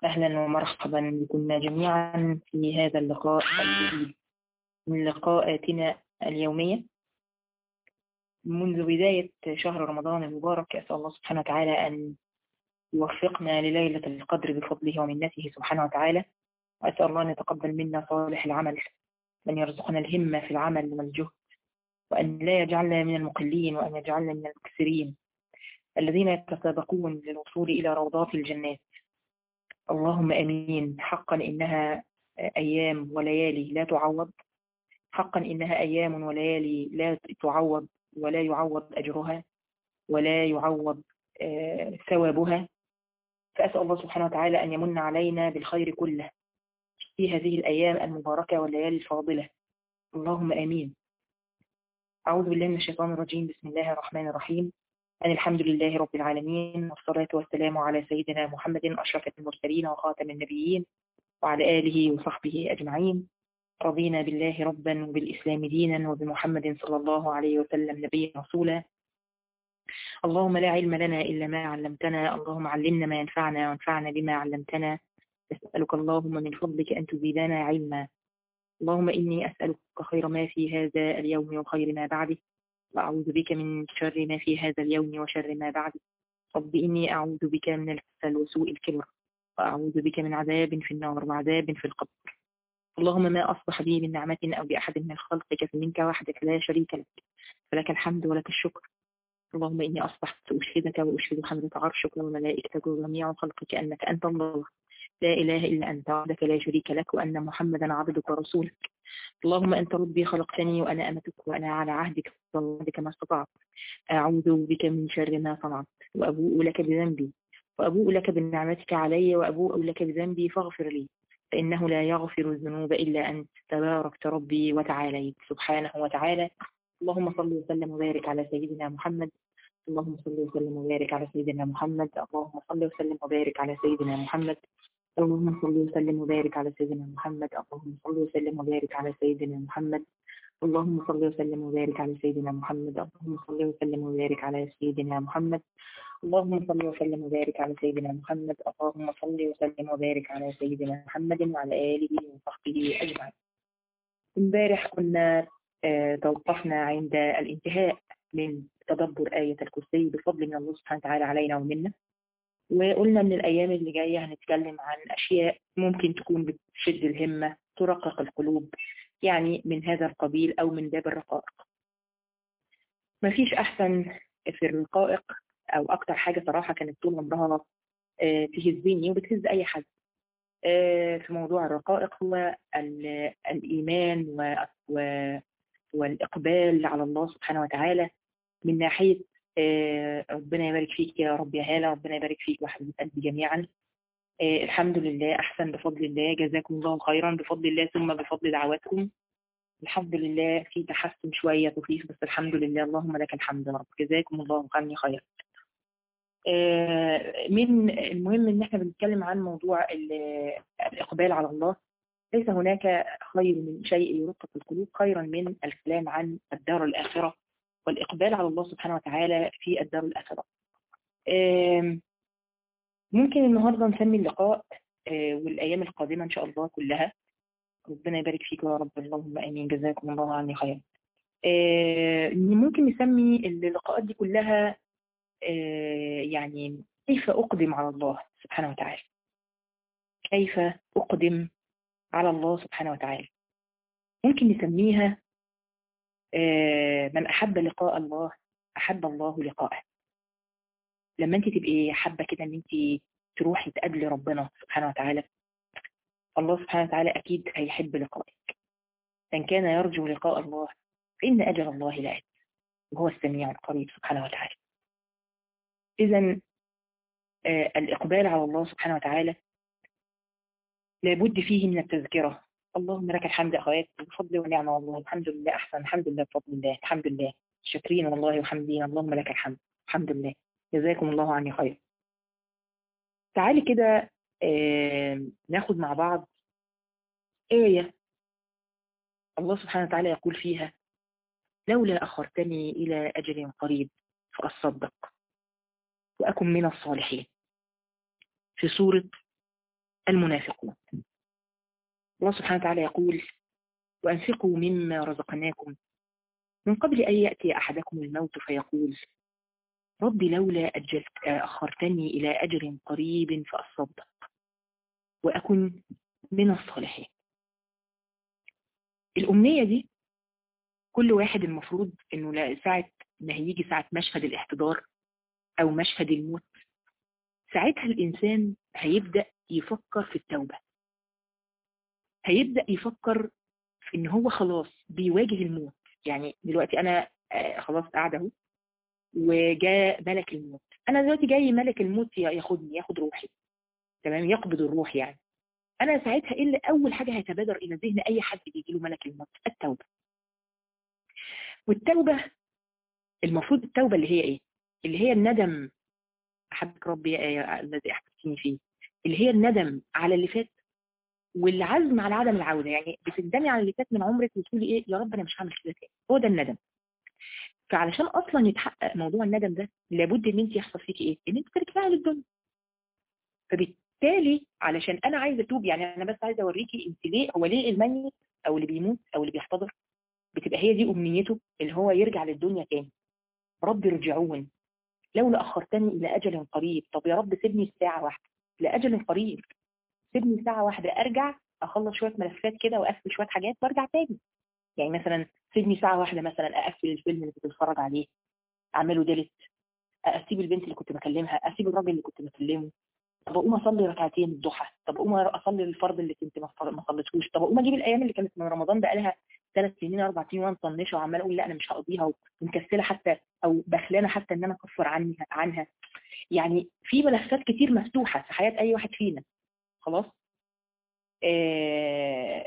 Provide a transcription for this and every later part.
أهلا ومرحبا بكم جميعا في هذا اللقاء الجديد من لقاءاتنا اليومية منذ بداية شهر رمضان المبارك أسأل الله سبحانه وتعالى أن يوفقنا لليلة القدر بفضله ومنته سبحانه وتعالى وأسأل الله أن يتقبل منا صالح العمل وأن يرزقنا الهمة في العمل والجهد وأن لا يجعلنا من المقلين وأن يجعلنا من المكسرين الذين يتسابقون للوصول إلى روضات الجنات اللهم امين حقا انها ايام وليالي لا تعوض حقا انها ايام وليالي لا تعوض ولا يعوض اجرها ولا يعوض ثوابها فاسال الله سبحانه وتعالى ان يمن علينا بالخير كله في هذه الايام المباركه والليالي الفاضله اللهم امين اعوذ بالله من الشيطان الرجيم بسم الله الرحمن الرحيم أن الحمد لله رب العالمين والصلاة والسلام على سيدنا محمد أشرف المرسلين وخاتم النبيين وعلى آله وصحبه أجمعين رضينا بالله ربا وبالإسلام دينا وبمحمد صلى الله عليه وسلم نبيا رسولا اللهم لا علم لنا إلا ما علمتنا اللهم علمنا ما ينفعنا وانفعنا بما علمتنا نسألك اللهم من فضلك أن تزيدنا علما اللهم إني أسألك خير ما في هذا اليوم وخير ما بعده وأعوذ بك من شر ما في هذا اليوم وشر ما بعده رب إني أعوذ بك من الكسل وسوء الكبر وأعوذ بك من عذاب في النار وعذاب في القبر اللهم ما أصبح بي من نعمة أو بأحد من خلقك فمنك وحدك لا شريك لك فلك الحمد ولك الشكر اللهم إني أصبحت أشهدك وأشهد حمدة عرشك وملائكتك وجميع خلقك أنك أنت الله لا إله إلا أنت وحدك لا شريك لك وأن محمدا عبدك ورسولك اللهم أنت ربي خلقتني وأنا أمتك وأنا على عهدك ووعدك ما استطعت أعوذ بك من شر ما صنعت وأبوء لك بذنبي وأبوء لك بنعمتك علي وأبوء لك بذنبي فاغفر لي فإنه لا يغفر الذنوب إلا أنت تباركت ربي وتعاليت سبحانه وتعالى اللهم صل وسلم وبارك على سيدنا محمد اللهم صل وسلم وبارك على سيدنا محمد اللهم صل وسلم وبارك على سيدنا محمد اللهم صل وسلم وبارك على سيدنا محمد اللهم صل وسلم وبارك على سيدنا محمد اللهم صل وسلم وبارك على سيدنا محمد اللهم صل وسلم وبارك على سيدنا محمد اللهم صل وسلم وبارك على سيدنا محمد اللهم صل وسلم وبارك على سيدنا محمد وعلى آله وصحبه أجمعين امبارح كنا اه توقفنا عند الانتهاء من تدبر آية الكرسي بفضل من الله سبحانه وتعالى علينا ومنا وقلنا من الأيام اللي جاية هنتكلم عن أشياء ممكن تكون بتشد الهمة ترقق القلوب يعني من هذا القبيل أو من باب الرقائق مفيش أحسن في الرقائق أو أكتر حاجة صراحة كانت طول عمرها تهزني وبتهز أي حد في موضوع الرقائق هو الإيمان والإقبال على الله سبحانه وتعالى من ناحية ربنا يبارك فيك يا رب يا هالة ربنا يبارك فيك وحبيبة قلبي جميعا الحمد لله أحسن بفضل الله جزاكم الله خيرا بفضل الله ثم بفضل دعواتكم الحمد لله في تحسن شوية طفيف بس الحمد لله اللهم لك الحمد يا رب جزاكم الله عني خيرا من المهم ان احنا بنتكلم عن موضوع الإقبال على الله ليس هناك خير من شيء يرقق القلوب خيرا من الكلام عن الدار الآخرة والإقبال على الله سبحانه وتعالى في الدار الآخرة ممكن النهاردة نسمي اللقاء والأيام القادمة إن شاء الله كلها ربنا يبارك فيك يا رب اللهم آمين جزاكم الله عني خير ممكن نسمي اللقاءات دي كلها يعني كيف أقدم على الله سبحانه وتعالى كيف أقدم على الله سبحانه وتعالى ممكن نسميها من أحب لقاء الله أحب الله لقاءه لما انت تبقي حابة كده ان انت تروحي تقابلي ربنا سبحانه وتعالى الله سبحانه وتعالى أكيد هيحب لقائك من كان يرجو لقاء الله فإن أجل الله لآت وهو السميع القريب سبحانه وتعالى إذا آه الإقبال على الله سبحانه وتعالى لابد فيه من التذكرة اللهم لك الحمد أخوات بفضل ونعمة والله الحمد لله أحسن الحمد لله بفضل الله الحمد لله شاكرين والله وحمدين اللهم لك الحمد الحمد لله جزاكم الله عني خير تعالي كده آه ناخد مع بعض آية الله سبحانه وتعالى يقول فيها لولا أخرتني إلى أجل قريب فأصدق وأكن من الصالحين في سورة المنافقون الله سبحانه وتعالى يقول وأنفقوا مما رزقناكم من قبل أن يأتي أحدكم الموت فيقول رب لولا أجلت أخرتني إلى أجر قريب فأصدق وأكن من الصالحين الأمنية دي كل واحد المفروض إنه ساعة ما هيجي ساعة مشهد الاحتضار أو مشهد الموت ساعتها الإنسان هيبدأ يفكر في التوبة هيبدأ يفكر في إن هو خلاص بيواجه الموت يعني دلوقتي أنا خلاص قاعدة أهو وجاء ملك الموت أنا دلوقتي جاي ملك الموت ياخدني ياخد روحي تمام يقبض الروح يعني أنا ساعتها إيه اللي أول حاجة هيتبادر إلى ذهن أي حد بيجي له ملك الموت التوبة والتوبة المفروض التوبة اللي هي إيه اللي هي الندم أحبك ربي الذي أحببتني فيه اللي هي الندم على اللي فات والعزم على عدم العودة يعني بتندمي على اللي فات من عمرك وتقولي إيه يا رب أنا مش هعمل كده تاني هو ده الندم فعلشان أصلا يتحقق موضوع الندم ده لابد إن أنت يحصل فيكي إيه إن أنت ترجعي للدنيا فبالتالي علشان أنا عايزة أتوب يعني أنا بس عايزة أوريكي أنت ليه هو ليه الميت أو اللي بيموت أو اللي بيحتضر بتبقى هي دي أمنيته اللي هو يرجع للدنيا تاني رب ارجعون لولا أخرتني إلى أجل قريب طب يا رب سيبني ساعة واحدة لأجل قريب سيبني ساعة واحدة أرجع أخلص شوية ملفات كده وأقفل شوية حاجات وأرجع تاني يعني مثلا سيبني ساعة واحدة مثلا أقفل الفيلم اللي كنت بتفرج عليه أعمله ديليت أسيب البنت اللي كنت بكلمها أسيب الراجل اللي كنت بكلمه طب أقوم أصلي ركعتين الضحى طب أقوم أصلي الفرض اللي كنت ما صليتهوش طب أقوم أجيب الأيام اللي كانت من رمضان بقى لها ثلاث سنين أربع سنين وأنا مطنشة وعمالة أقول لا أنا مش هقضيها ومكسلة حتى أو بخلانة حتى إن أنا أكفر عني عنها يعني في ملفات كتير مفتوحة في حياة أي واحد فينا خلاص آه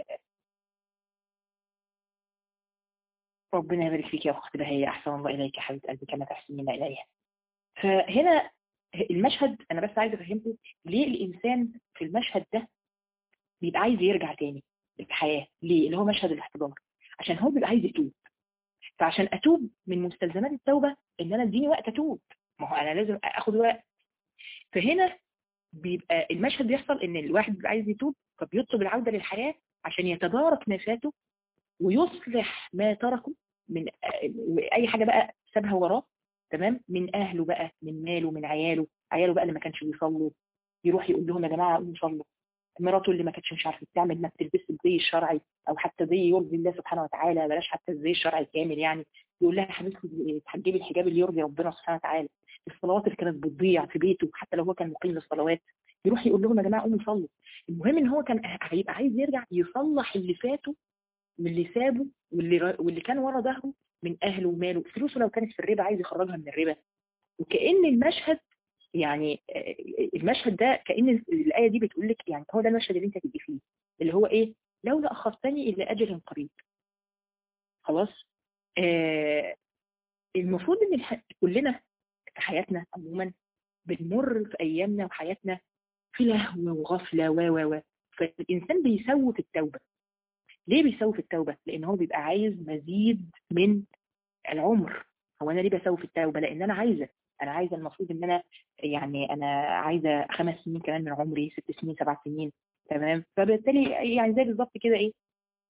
ربنا يبارك فيك يا أخت بهية أحسن الله إليك يا حبيبة قلبي كما تحسنين إليها فهنا المشهد أنا بس عايزة أفهمكم ليه الإنسان في المشهد ده بيبقى عايز يرجع تاني الحياة ليه اللي هو مشهد الاحتضار عشان هو بيبقى عايز يتوب فعشان أتوب من مستلزمات التوبة إن أنا اديني وقت أتوب ما هو أنا لازم أخد وقت فهنا بيبقى المشهد بيحصل إن الواحد بيبقى عايز يتوب فبيطلب العودة للحياة عشان يتدارك ما فاته ويصلح ما تركه من أي حاجة بقى سابها وراه تمام من أهله بقى من ماله من عياله عياله بقى اللي ما كانش بيصلوا يروح يقول لهم يا جماعة قوموا صلوا مراته اللي ما كانتش مش عارفه تعمل ما بتلبس الزي الشرعي او حتى زي يرضي الله سبحانه وتعالى بلاش حتى الزي الشرعي الكامل يعني يقول لها يا حبيبتي تحجبي الحجاب اللي يرضي ربنا سبحانه وتعالى الصلوات اللي كانت بتضيع في بيته حتى لو هو كان مقيم للصلوات يروح يقول لهم يا جماعه قوموا صلوا المهم ان هو كان هيبقى عايز يرجع يصلح اللي فاته واللي سابه واللي واللي كان ورا ظهره من اهله وماله فلوسه لو كانت في الربا عايز يخرجها من الربا وكأن المشهد يعني المشهد ده كأن الآية دي بتقول لك يعني هو ده المشهد اللي انت تبقي فيه اللي هو ايه لولا أخرتني إلى أجل قريب خلاص آه المفروض ان الح... كلنا في حياتنا عموما بنمر في أيامنا وحياتنا في لهو وغفلة و و و فالإنسان بيسوي في التوبة ليه بيسوي في التوبة؟ لأن هو بيبقى عايز مزيد من العمر هو أنا ليه بسوي في التوبة؟ لأن أنا عايزة انا عايزه المفروض ان انا يعني انا عايزه خمس سنين كمان من عمري ست سنين سبع سنين تمام فبالتالي يعني زي بالظبط كده ايه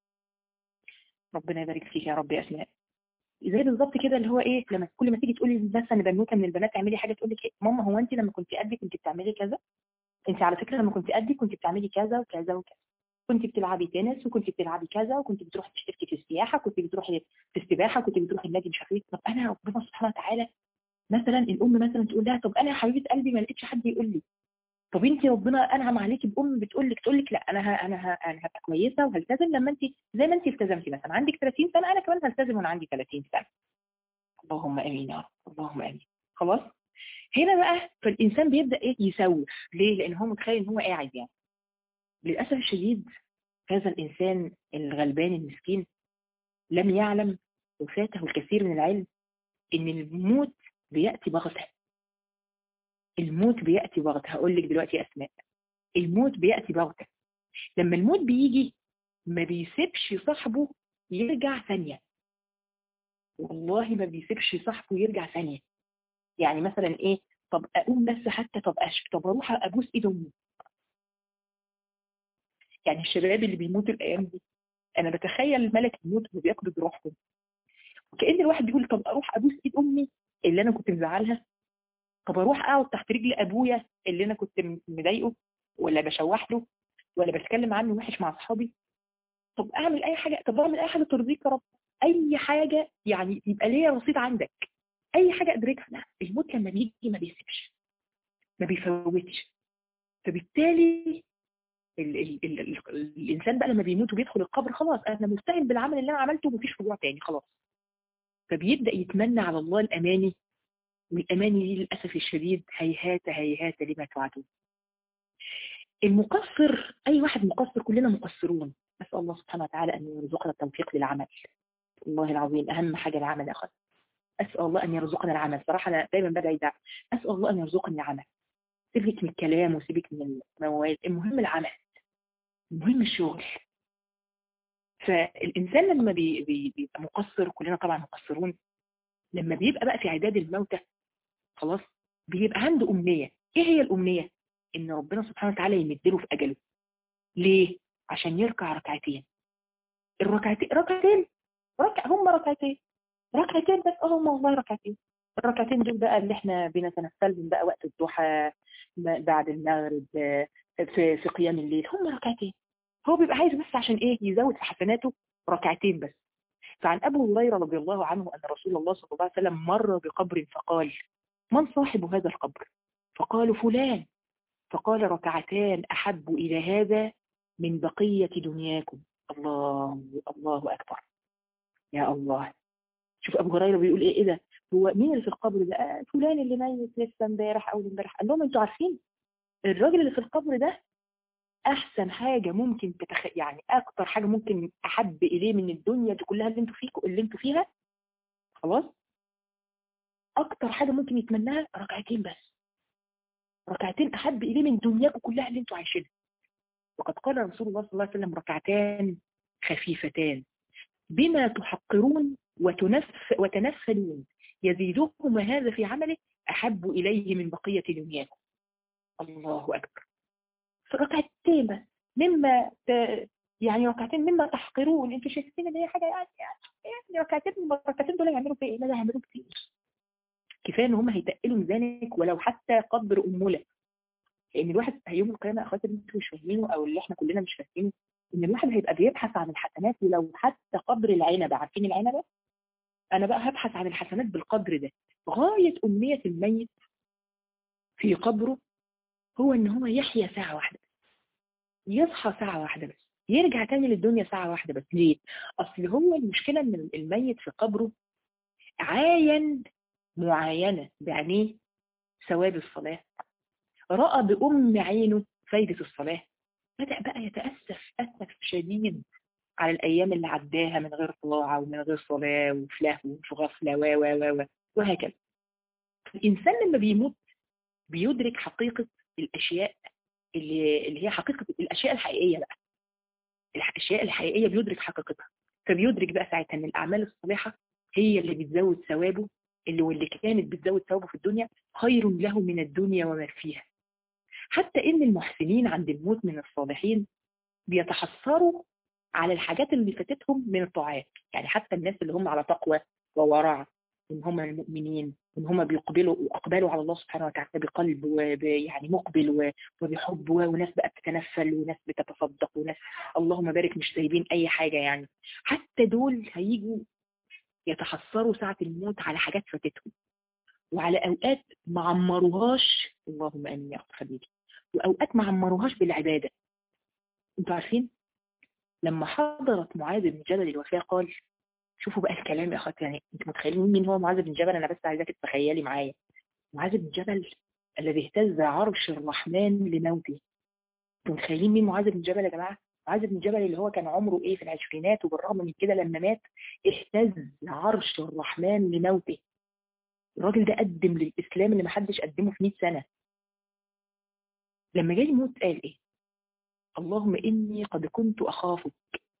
ربنا يبارك فيك يا رب يا اسماء زي بالظبط كده اللي هو ايه لما كل ما تيجي تقولي مثلا بنوته من البنات تعملي حاجه تقول لك إيه؟ ماما هو انت لما كنت قدي كنت بتعملي كذا انت على فكره لما كنت قدي كنت بتعملي كذا وكذا وكذا كنت بتلعبي تنس وكنت بتلعبي كذا وكنت بتروحي تشتركي في السياحه كنت بتروحي في السباحه كنت بتروحي النادي مش عارفه ايه طب انا ربنا سبحانه وتعالى مثلا الام مثلا تقول لها طب انا يا حبيبه قلبي ما لقيتش حد يقول لي طب انت ربنا انعم عليكي بام بتقول لك تقول لك لا انا ها انا ها انا هبقى كويسه وهلتزم لما انت زي ما انت التزمتي مثلا عندك 30 سنه انا كمان هلتزم وانا عندي 30 سنه اللهم امين يا رب اللهم امين خلاص هنا بقى فالانسان بيبدا ايه يسوف ليه لان هو متخيل ان هو قاعد يعني للاسف الشديد هذا الانسان الغلبان المسكين لم يعلم وفاته الكثير من العلم ان الموت بيأتي بغتة الموت بيأتي بغتة هقول لك دلوقتي يا أسماء الموت بيأتي بغتة لما الموت بيجي ما بيسيبش صاحبه يرجع ثانية والله ما بيسيبش صاحبه يرجع ثانية يعني مثلا ايه طب اقوم بس حتى طب أش... طب اروح ابوس ايد امي يعني الشباب اللي بيموتوا الايام دي انا بتخيل ملك الموت وهو بيقبض روحهم وكأن الواحد بيقول طب اروح ابوس ايد امي اللي انا كنت مزعلها طب اروح اقعد تحت رجل ابويا اللي انا كنت مضايقه ولا بشوح له ولا بتكلم عنه وحش مع اصحابي طب اعمل اي حاجه طب اعمل اي حاجه ترضيك يا رب اي حاجه يعني يبقى ليا رصيد عندك اي حاجه ادركها لا الموت لما بيجي ما بيسيبش ما بيفوتش فبالتالي ال ال ال ال الانسان بقى لما بيموت وبيدخل القبر خلاص انا مستعين بالعمل اللي انا عملته ومفيش رجوع تاني خلاص فبيبدا يتمنى على الله الاماني والاماني دي للاسف الشديد هيهات هيهات لما توعدون المقصر اي واحد مقصر كلنا مقصرون اسال الله سبحانه وتعالى ان يرزقنا التوفيق للعمل والله العظيم اهم حاجه العمل يا اخوان اسال الله ان يرزقنا العمل صراحه انا دايما بدعي ده اسال الله ان يرزقني العمل سيبك من الكلام وسيبك من الموال المهم العمل المهم الشغل فالإنسان لما بي بي بيبقى مقصر كلنا طبعا مقصرون لما بيبقى بقى في عداد الموتى خلاص بيبقى عنده أمنية إيه هي الأمنية؟ إن ربنا سبحانه وتعالى يمدله في أجله ليه؟ عشان يركع ركعتين الركعتين ركعتين ركع هم ركعتين ركعتين بس اه هم والله ركعتين الركعتين دول بقى اللي احنا بنتنفلهم بقى وقت الضحى بعد المغرب في في قيام الليل هم ركعتين هو بيبقى عايز بس عشان ايه يزود في حسناته ركعتين بس فعن ابو هريره رضي الله عنه ان رسول الله صلى الله عليه وسلم مر بقبر فقال من صاحب هذا القبر فقالوا فلان فقال ركعتان احب الى هذا من بقيه دنياكم الله الله اكبر يا الله شوف ابو هريره بيقول ايه ايه ده هو مين اللي في القبر ده آه فلان اللي ميت لسه امبارح اول امبارح قال لهم انتوا عارفين الراجل اللي في القبر ده احسن حاجة ممكن تتخ... يعني اكتر حاجة ممكن احب اليه من الدنيا دي كلها اللي انتوا فيكم اللي انتوا فيها خلاص اكتر حاجة ممكن يتمناها ركعتين بس ركعتين احب اليه من دنياكم كلها اللي انتوا عايشينها وقد قال رسول الله صلى الله عليه وسلم ركعتان خفيفتان بما تحقرون وتنف وتنفلون يزيدكم هذا في عمله احب اليه من بقية دنياكم الله اكبر ركعتين بس مما ت... يعني ركعتين مما تحقرون انتوا شايفين ان هي حاجه يعني يعني ركعتين الركعتين دول هيعملوا فيها ايه؟ لا ده هيعملوا كتير كفايه ان هم هيتقلوا ميزانك ولو حتى قدر اموله لان الواحد يوم القيامه اخواتي اللي انتوا مش فاهمينه او اللي احنا كلنا مش فاهمينه ان الواحد هيبقى بيبحث عن الحسنات ولو حتى قدر العنبه عارفين العنبه؟ انا بقى هبحث عن الحسنات بالقدر ده غايه امنيه الميت في قبره هو ان هو يحيا ساعة واحدة يصحى ساعة واحدة بس يرجع تاني للدنيا ساعة واحدة بس ليه؟ اصل هو المشكلة ان الميت في قبره عاين معاينة بعينيه ثواب الصلاة رأى بأم عينه فايدة الصلاة بدأ بقى يتأسف أسف شديد على الأيام اللي عداها من غير طاعة ومن غير صلاة وفي لهو وفي غفلة و و و وهكذا الإنسان لما بيموت بيدرك حقيقة الاشياء اللي, اللي هي حقيقه الاشياء الحقيقيه بقى الاشياء الحقيقيه بيدرك حقيقتها فبيدرك بقى ساعتها ان الاعمال الصالحه هي اللي بتزود ثوابه اللي واللي كانت بتزود ثوابه في الدنيا خير له من الدنيا وما فيها حتى ان المحسنين عند الموت من الصالحين بيتحسروا على الحاجات اللي فاتتهم من الطاعات يعني حتى الناس اللي هم على تقوى وورع ان هم المؤمنين ان هم بيقبلوا واقبلوا على الله سبحانه وتعالى بقلب ويعني مقبل وبحب وناس بقى بتتنفل وناس بتتصدق وناس اللهم بارك مش سايبين اي حاجه يعني حتى دول هيجوا يتحسروا ساعه الموت على حاجات فاتتهم وعلى اوقات ما عمروهاش اللهم امين يا حبيبي واوقات ما عمروهاش بالعباده انتوا عارفين لما حضرت معاذ بن جبل الوفاه قال شوفوا بقى الكلام يا اخواتي يعني انتوا متخيلين مين هو معاذ بن جبل انا بس عايزاك تتخيلي معايا معاذ بن جبل الذي اهتز عرش الرحمن لموته انتوا متخيلين مين معاذ بن جبل يا جماعه معاذ بن جبل اللي هو كان عمره ايه في العشرينات وبالرغم من كده لما مات اهتز عرش الرحمن لموته الراجل ده قدم للاسلام اللي ما حدش قدمه في 100 سنه لما جاي يموت قال ايه اللهم اني قد كنت اخافك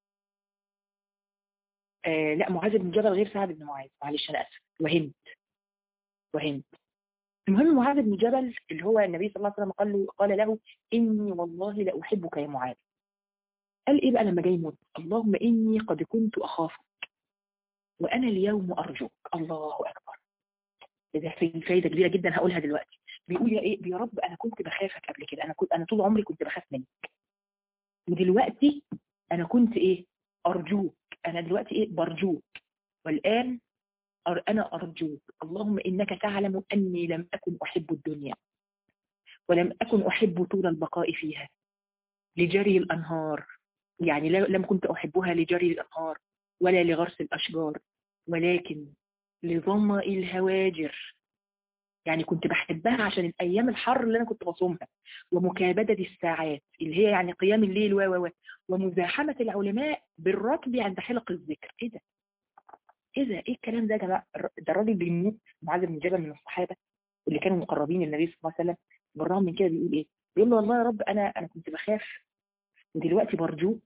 آه لا معاذ بن جبل غير سعد بن معاذ معلش انا اسف وهمت وهمت المهم معاذ بن جبل اللي هو النبي صلى الله عليه وسلم قال له قال له اني والله لاحبك يا معاذ قال ايه بقى لما جاي يموت اللهم اني قد كنت اخافك وانا اليوم ارجوك الله اكبر ده في فايده كبيره جدا هقولها دلوقتي بيقول يا ايه يا رب انا كنت بخافك قبل كده انا كنت انا طول عمري كنت بخاف منك ودلوقتي انا كنت ايه ارجوك انا دلوقتي ايه برجوك والان أر انا ارجوك اللهم انك تعلم اني لم اكن احب الدنيا ولم اكن احب طول البقاء فيها لجري الانهار يعني لم كنت احبها لجري الانهار ولا لغرس الاشجار ولكن لظمأ الهواجر يعني كنت بحبها عشان الأيام الحر اللي أنا كنت بصومها ومكابدة الساعات اللي هي يعني قيام الليل و و ومزاحمة العلماء بالركب عند حلق الذكر إيه ده؟ إيه ده؟ إيه الكلام ده يا جماعة؟ ده الراجل بيموت معاذ بن جبل من الصحابة اللي كانوا مقربين النبي صلى الله عليه وسلم بالرغم من كده بيقول إيه؟ بيقول له والله يا رب أنا أنا كنت بخاف ودلوقتي برجوك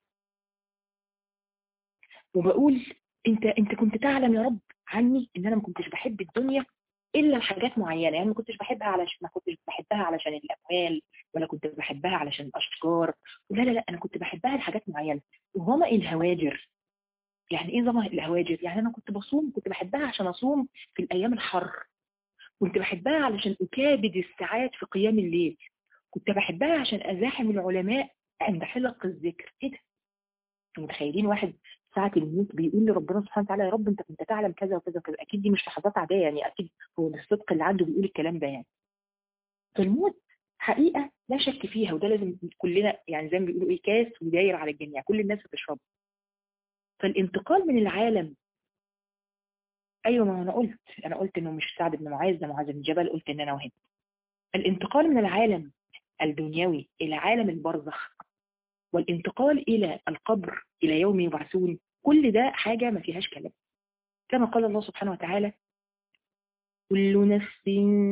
وبقول انت انت كنت تعلم يا رب عني ان انا ما كنتش بحب الدنيا الا لحاجات معينه يعني ما كنتش بحبها علشان ما كنتش بحبها علشان الاموال ولا كنت بحبها علشان الاشجار لا لا لا انا كنت بحبها لحاجات معينه وظمأ الهواجر يعني ايه ظمأ الهواجر يعني انا كنت بصوم كنت بحبها عشان اصوم في الايام الحر كنت بحبها علشان اكابد الساعات في قيام الليل كنت بحبها عشان ازاحم العلماء عند حلق الذكر ايه ده متخيلين واحد ساعة الموت بيقول لربنا سبحانه وتعالى يا رب انت كنت تعلم كذا وكذا وكذا اكيد دي مش لحظات عادية يعني اكيد هو الصدق اللي عنده بيقول الكلام ده يعني فالموت حقيقة لا شك فيها وده لازم كلنا يعني زي ما بيقولوا ايه كاس وداير على الجميع كل الناس بتشربه فالانتقال من العالم ايوه ما انا قلت انا قلت انه مش سعد بن معاذ ده معاذ بن جبل قلت ان انا وهند الانتقال من العالم الدنيوي الى عالم البرزخ والانتقال إلى القبر إلى يوم يبعثون كل ده حاجة ما فيهاش كلام كما قال الله سبحانه وتعالى كل نفس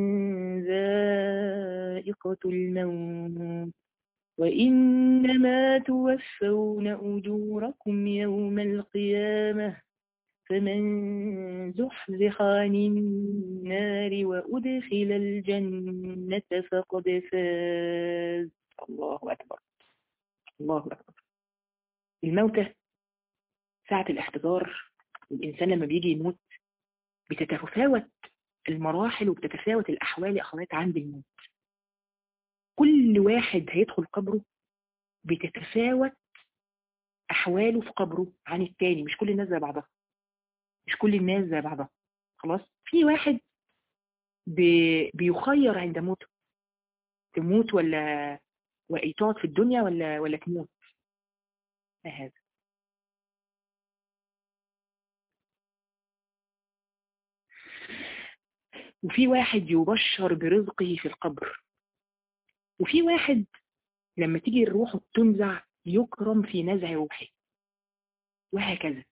ذائقة الموت وإنما توفون أجوركم يوم القيامة فمن زحزح عن النار وأدخل الجنة فقد فاز الله أكبر الله أكبر الموتى ساعة الاحتضار الإنسان لما بيجي يموت بتتفاوت المراحل وبتتفاوت الأحوال يا أخوات عند الموت كل واحد هيدخل قبره بتتفاوت أحواله في قبره عن التاني مش كل الناس زي بعضها مش كل الناس زي بعضها خلاص في واحد بي بيخير عند موته تموت ولا تقعد في الدنيا ولا ولا تموت ما هذا وفي واحد يبشر برزقه في القبر وفي واحد لما تيجي الروح تنزع يكرم في نزع روحه وهكذا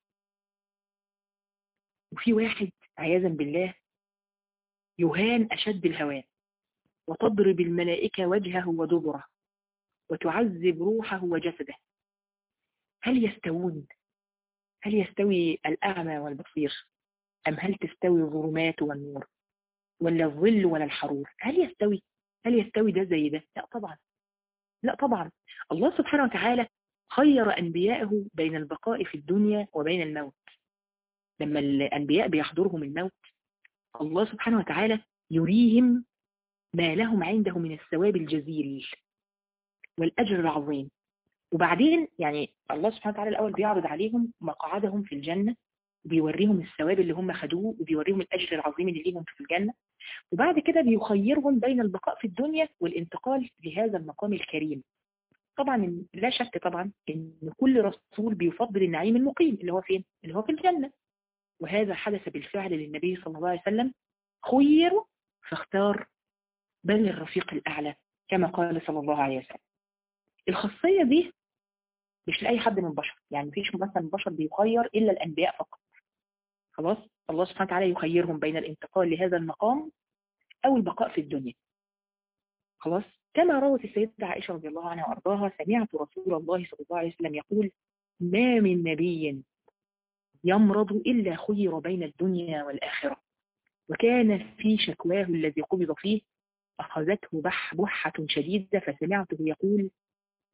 وفي واحد عياذا بالله يهان أشد الهوان وتضرب الملائكة وجهه ودبره وتعذب روحه وجسده هل يستوون هل يستوي الأعمى والبصير أم هل تستوي الظلمات والنور ولا الظل ولا الحرور هل يستوي هل يستوي ده زي ده لا طبعا لا طبعا الله سبحانه وتعالى خير أنبياءه بين البقاء في الدنيا وبين الموت لما الأنبياء بيحضرهم الموت الله سبحانه وتعالى يريهم ما لهم عنده من الثواب الجزيل والأجر العظيم وبعدين يعني الله سبحانه وتعالى الأول بيعرض عليهم مقعدهم في الجنة وبيوريهم الثواب اللي هم خدوه وبيوريهم الأجر العظيم اللي ليهم في الجنة وبعد كده بيخيرهم بين البقاء في الدنيا والانتقال لهذا المقام الكريم طبعا لا شك طبعا ان كل رسول بيفضل النعيم المقيم اللي هو فين اللي هو في الجنة وهذا حدث بالفعل للنبي صلى الله عليه وسلم خير فاختار بل الرفيق الأعلى كما قال صلى الله عليه وسلم الخاصية دي مش لأي حد من البشر يعني مفيش مثلا بشر بيخير إلا الأنبياء فقط خلاص الله سبحانه وتعالى يخيرهم بين الانتقال لهذا المقام أو البقاء في الدنيا خلاص كما روت السيدة عائشة رضي الله عنها وأرضاها سمعت رسول الله صلى الله عليه وسلم يقول ما من نبي يمرض إلا خير بين الدنيا والآخرة وكان في شكواه الذي قبض فيه أخذته بح بحة شديدة فسمعته يقول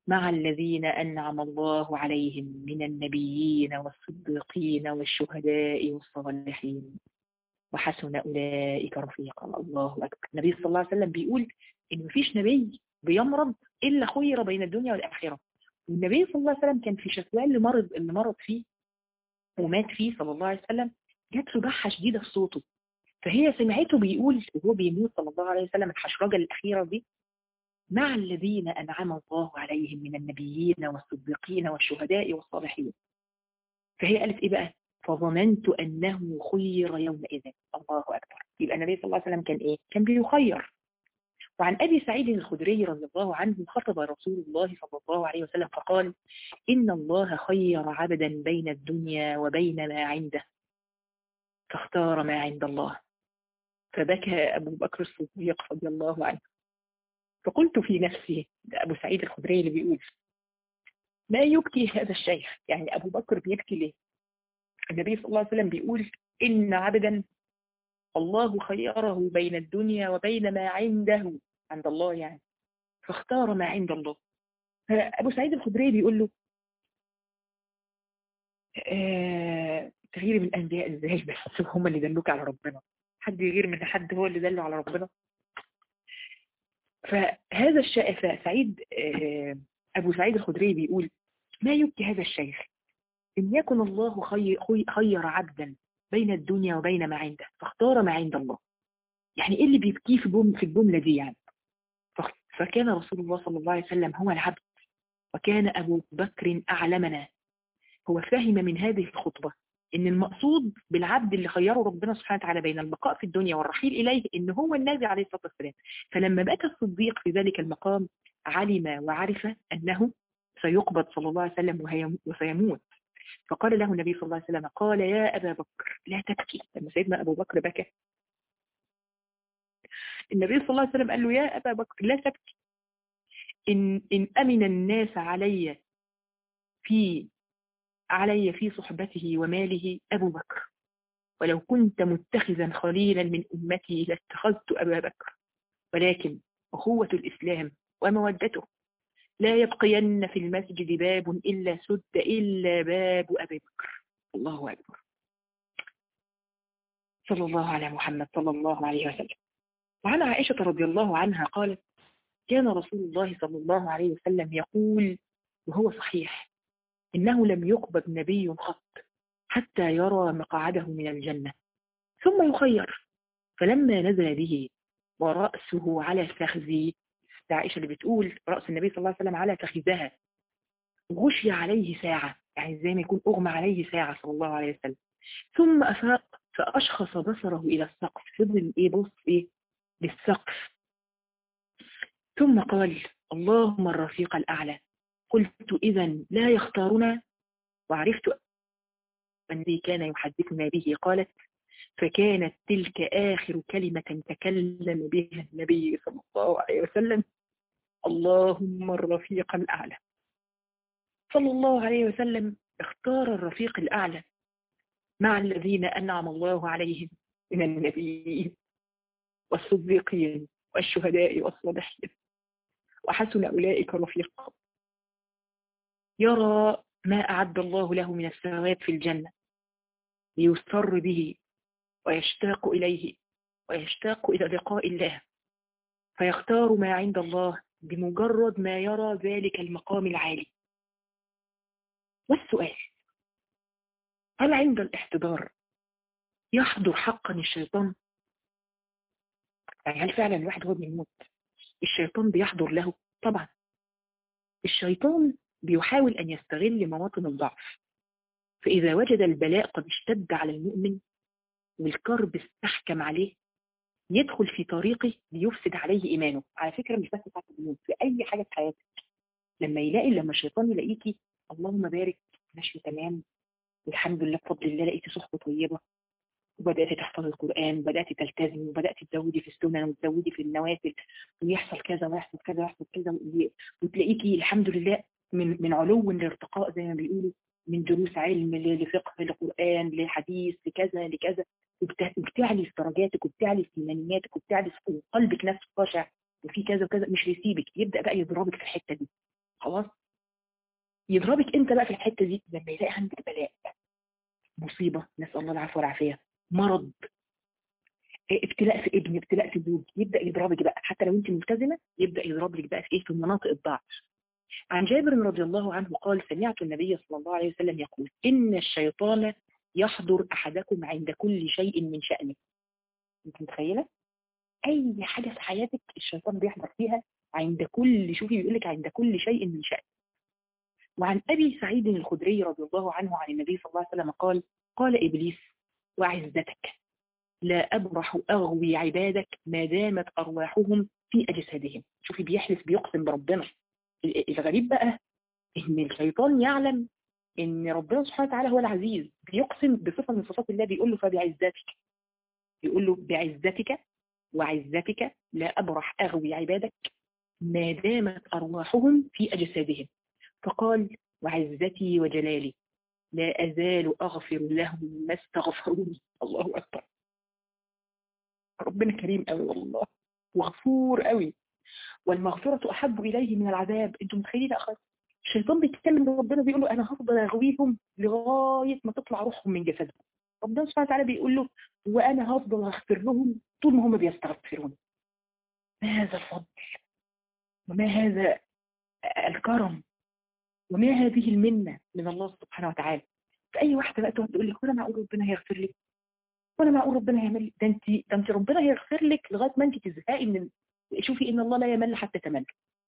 مع الذين أنعم الله عليهم من النبيين والصديقين والشهداء والصالحين وحسن أولئك رفيقا الله أكبر النبي صلى الله عليه وسلم بيقول إن مفيش نبي بيمرض إلا خير بين الدنيا والآخرة والنبي صلى الله عليه وسلم كان في شكواه اللي مرض اللي مرض فيه ومات فيه صلى الله عليه وسلم جات له بحة شديدة في صوته فهي سمعته بيقول وهو بيموت صلى الله عليه وسلم الحشرجة الأخيرة دي مع الذين أنعم الله عليهم من النبيين والصديقين والشهداء والصالحين فهي قالت إيه بقى فظننت أنه خير يومئذ الله أكبر يبقى النبي صلى الله عليه وسلم كان إيه كان بيخير وعن أبي سعيد الخدري رضي الله عنه خطب رسول الله صلى الله عليه وسلم فقال إن الله خير عبدا بين الدنيا وبين ما عنده فاختار ما عند الله فبكى أبو بكر الصديق رضي الله عنه فقلت في نفسي ده أبو سعيد الخدري اللي بيقول ما يبكي هذا الشيخ يعني أبو بكر بيبكي ليه النبي صلى الله عليه وسلم بيقول إن عبدا الله خيره بين الدنيا وبين ما عنده عند الله يعني فاختار ما عند الله فأبو سعيد الخدري بيقول له آه تغيير من الأنبياء إزاي بس هم اللي دلوك على ربنا حد يغير من حد هو اللي دله على ربنا فهذا الشيخ سعيد آه أبو سعيد الخدري بيقول ما يبكي هذا الشيخ إن يكن الله خير, خير عبدا بين الدنيا وبين ما عنده فاختار ما عند الله يعني إيه اللي بيبكيه في, جم في الجملة دي يعني فكان رسول الله صلى الله عليه وسلم هو العبد وكان أبو بكر أعلمنا هو فهم من هذه الخطبة إن المقصود بالعبد اللي خيره ربنا سبحانه وتعالى بين البقاء في الدنيا والرحيل إليه إن هو النبي عليه الصلاة والسلام فلما بات الصديق في ذلك المقام علم وعرف أنه سيقبض صلى الله عليه وسلم وسيموت فقال له النبي صلى الله عليه وسلم قال يا أبا بكر لا تبكي لما سيدنا أبو بكر بكى النبي صلى الله عليه وسلم قال له يا أبا بكر لا تبكي إن, إن أمن الناس علي في علي في صحبته وماله أبو بكر ولو كنت متخذا خليلا من أمتي لاتخذت أبا بكر ولكن أخوة الإسلام ومودته لا يبقين في المسجد باب إلا سد إلا باب أبي بكر الله أكبر صلى الله على محمد صلى الله عليه وسلم وعن عائشة رضي الله عنها قالت كان رسول الله صلى الله عليه وسلم يقول وهو صحيح إنه لم يقبض نبي قط حتى يرى مقعده من الجنة ثم يخير فلما نزل به ورأسه على فخذي عائشة اللي بتقول رأس النبي صلى الله عليه وسلم على فخذها غشي عليه ساعة يعني زي ما يكون أغمى عليه ساعة صلى الله عليه وسلم ثم أفاق فأشخص بصره إلى السقف فضل إيه بص إيه للسقف ثم قال اللهم الرفيق الأعلى قلت إذا لا يختارنا وعرفت الذي كان يحدثنا به قالت فكانت تلك آخر كلمة تكلم بها النبي صلى الله عليه وسلم اللهم الرفيق الأعلى صلى الله عليه وسلم اختار الرفيق الأعلى مع الذين أنعم الله عليهم من النبيين والصديقين والشهداء والصالحين وحسن أولئك رفيقا يرى ما أعد الله له من الثواب في الجنة ليسر به ويشتاق إليه ويشتاق إلى لقاء الله فيختار ما عند الله بمجرد ما يرى ذلك المقام العالي والسؤال هل عند الاحتضار يحضر حقا الشيطان يعني هل فعلا الواحد هو بيموت الشيطان بيحضر له طبعا الشيطان بيحاول أن يستغل مواطن الضعف فإذا وجد البلاء قد اشتد على المؤمن والكرب استحكم عليه يدخل في طريقه ليفسد عليه إيمانه على فكرة مش بس بتاعت الموت في أي حاجة في حياتك لما يلاقي لما الشيطان يلاقيكي اللهم بارك ماشي تمام الحمد لله بفضل الله لقيتي صحبة طيبة وبدأت تحفظ القرآن وبدأت تلتزم وبدأت تزودي في السنن وتزودي في النوافل ويحصل كذا ويحصل كذا ويحصل كذا وتلاقيكي الحمد لله من من علو لارتقاء زي ما بيقولوا من دروس علم لفقه لقرآن لحديث لكذا لكذا وبتعلي في درجاتك وبتعلي في ايمانياتك وبتعلي في قلبك نفسه خاشع وفي كذا وكذا مش هيسيبك يبدا بقى يضربك في الحته دي خلاص يضربك انت بقى في الحته دي لما يلاقي عندك بلاء مصيبه نسال الله العفو والعافيه مرض ابتلاء في ابن ابتلاء في زوج يبدا يضربك بقى حتى لو انت ملتزمه يبدا يضرب لك بقى في ايه في مناطق الضعف عن جابر رضي الله عنه قال سمعت النبي صلى الله عليه وسلم يقول ان الشيطان يحضر احدكم عند كل شيء من شانه انت متخيله اي حاجه في حياتك الشيطان بيحضر فيها عند كل شوفي بيقول لك عند كل شيء من شأن وعن أبي سعيد الخدري رضي الله عنه عن النبي صلى الله عليه وسلم قال قال إبليس وعزتك لا أبرح أغوي عبادك ما دامت أرواحهم في أجسادهم شوفي بيحلف بيقسم بربنا الغريب بقى إن الشيطان يعلم إن ربنا سبحانه وتعالى هو العزيز بيقسم بصفة من صفات الله بيقول له فبعزتك يقول له بعزتك وعزتك لا أبرح أغوي عبادك ما دامت أرواحهم في أجسادهم فقال وعزتي وجلالي لا أزال أغفر لهم ما استغفروني الله أكبر ربنا كريم قوي والله وغفور قوي والمغفرة أحب إليه من العذاب أنتم متخيلين أخذ الشيطان بيتكلم ربنا بيقول له أنا هفضل أغويهم لغاية ما تطلع روحهم من جسدهم ربنا سبحانه وتعالى بيقول له وأنا هفضل أغفر لهم طول ما هم بيستغفرون ما هذا الفضل وما هذا الكرم وما هذه المنة من الله سبحانه وتعالى فأي واحدة بقى تقعد تقول لك ولا معقول ربنا هيغفر لي ولا معقول ربنا هيعمل ده انت ده انت ربنا هيغفر لك لغايه ما انت تزهقي من شوفي ان الله لا يمل حتى تمل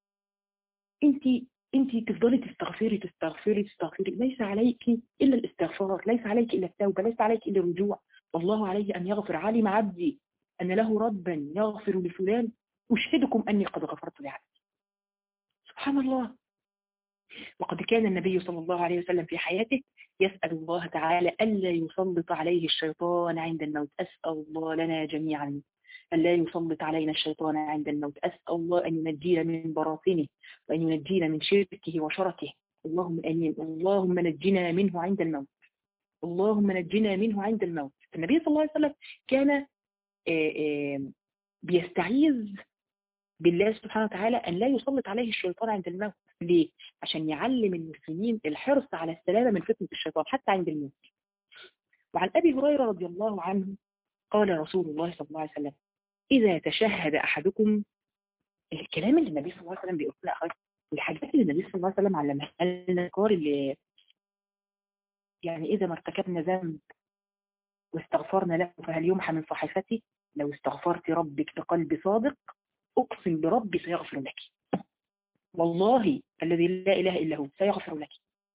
انت انت تفضلي تستغفري تستغفري تستغفري ليس عليك الا الاستغفار ليس عليك الا التوبه ليس عليك الا الرجوع والله عليه ان يغفر علم عبدي ان له ربا يغفر لفلان اشهدكم اني قد غفرت لعبدي سبحان الله وقد كان النبي صلى الله عليه وسلم في حياته يسأل الله تعالى ألا يسلط عليه الشيطان عند الموت أسأل الله لنا جميعا ألا يسلط علينا الشيطان عند الموت أسأل الله أن ينجينا من براثنه وأن ينجينا من شركه وشركه اللهم أمين اللهم نجنا منه عند الموت اللهم نجنا منه عند الموت النبي صلى الله عليه وسلم كان بيستعيذ بالله سبحانه وتعالى أن لا يسلط عليه الشيطان عند الموت ليه؟ عشان يعلم المسلمين الحرص على السلامة من فتنة الشيطان حتى عند الموت وعن أبي هريرة رضي الله عنه قال رسول الله صلى الله عليه وسلم إذا تشهد أحدكم الكلام اللي النبي صلى الله عليه وسلم بيقول لنا الحاجات اللي النبي صلى الله عليه وسلم علمها لنا كار اللي يعني إذا ما ارتكبنا ذنب واستغفرنا له فهل يمحى من صحيفتي لو استغفرت ربك بقلب صادق أقسم بربي سيغفر لك والله الذي لا إله إلا هو سيغفر لك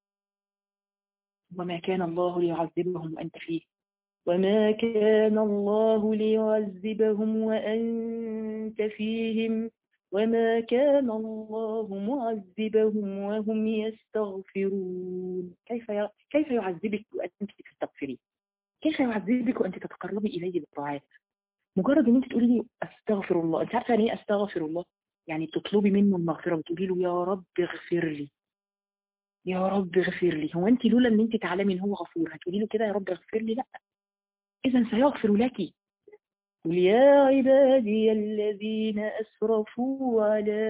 وما كان الله ليعذبهم وأنت فيه وما كان الله ليعذبهم وأنت فيهم وما كان الله معذبهم وهم يستغفرون كيف كيف يعذبك وأنت تستغفرين كيف يعذبك وأنت تتقربي إليه بالطاعات مجرد ان انت تقولي لي استغفر الله انت عارفه يعني ايه استغفر الله يعني تطلبي منه المغفره وتقولي له يا رب اغفر لي يا رب اغفر لي هو انت لولا ان انت تعلمي ان هو غفور هتقولي له كده يا رب اغفر لي لا اذا سيغفر لك قل يا عبادي الذين اسرفوا على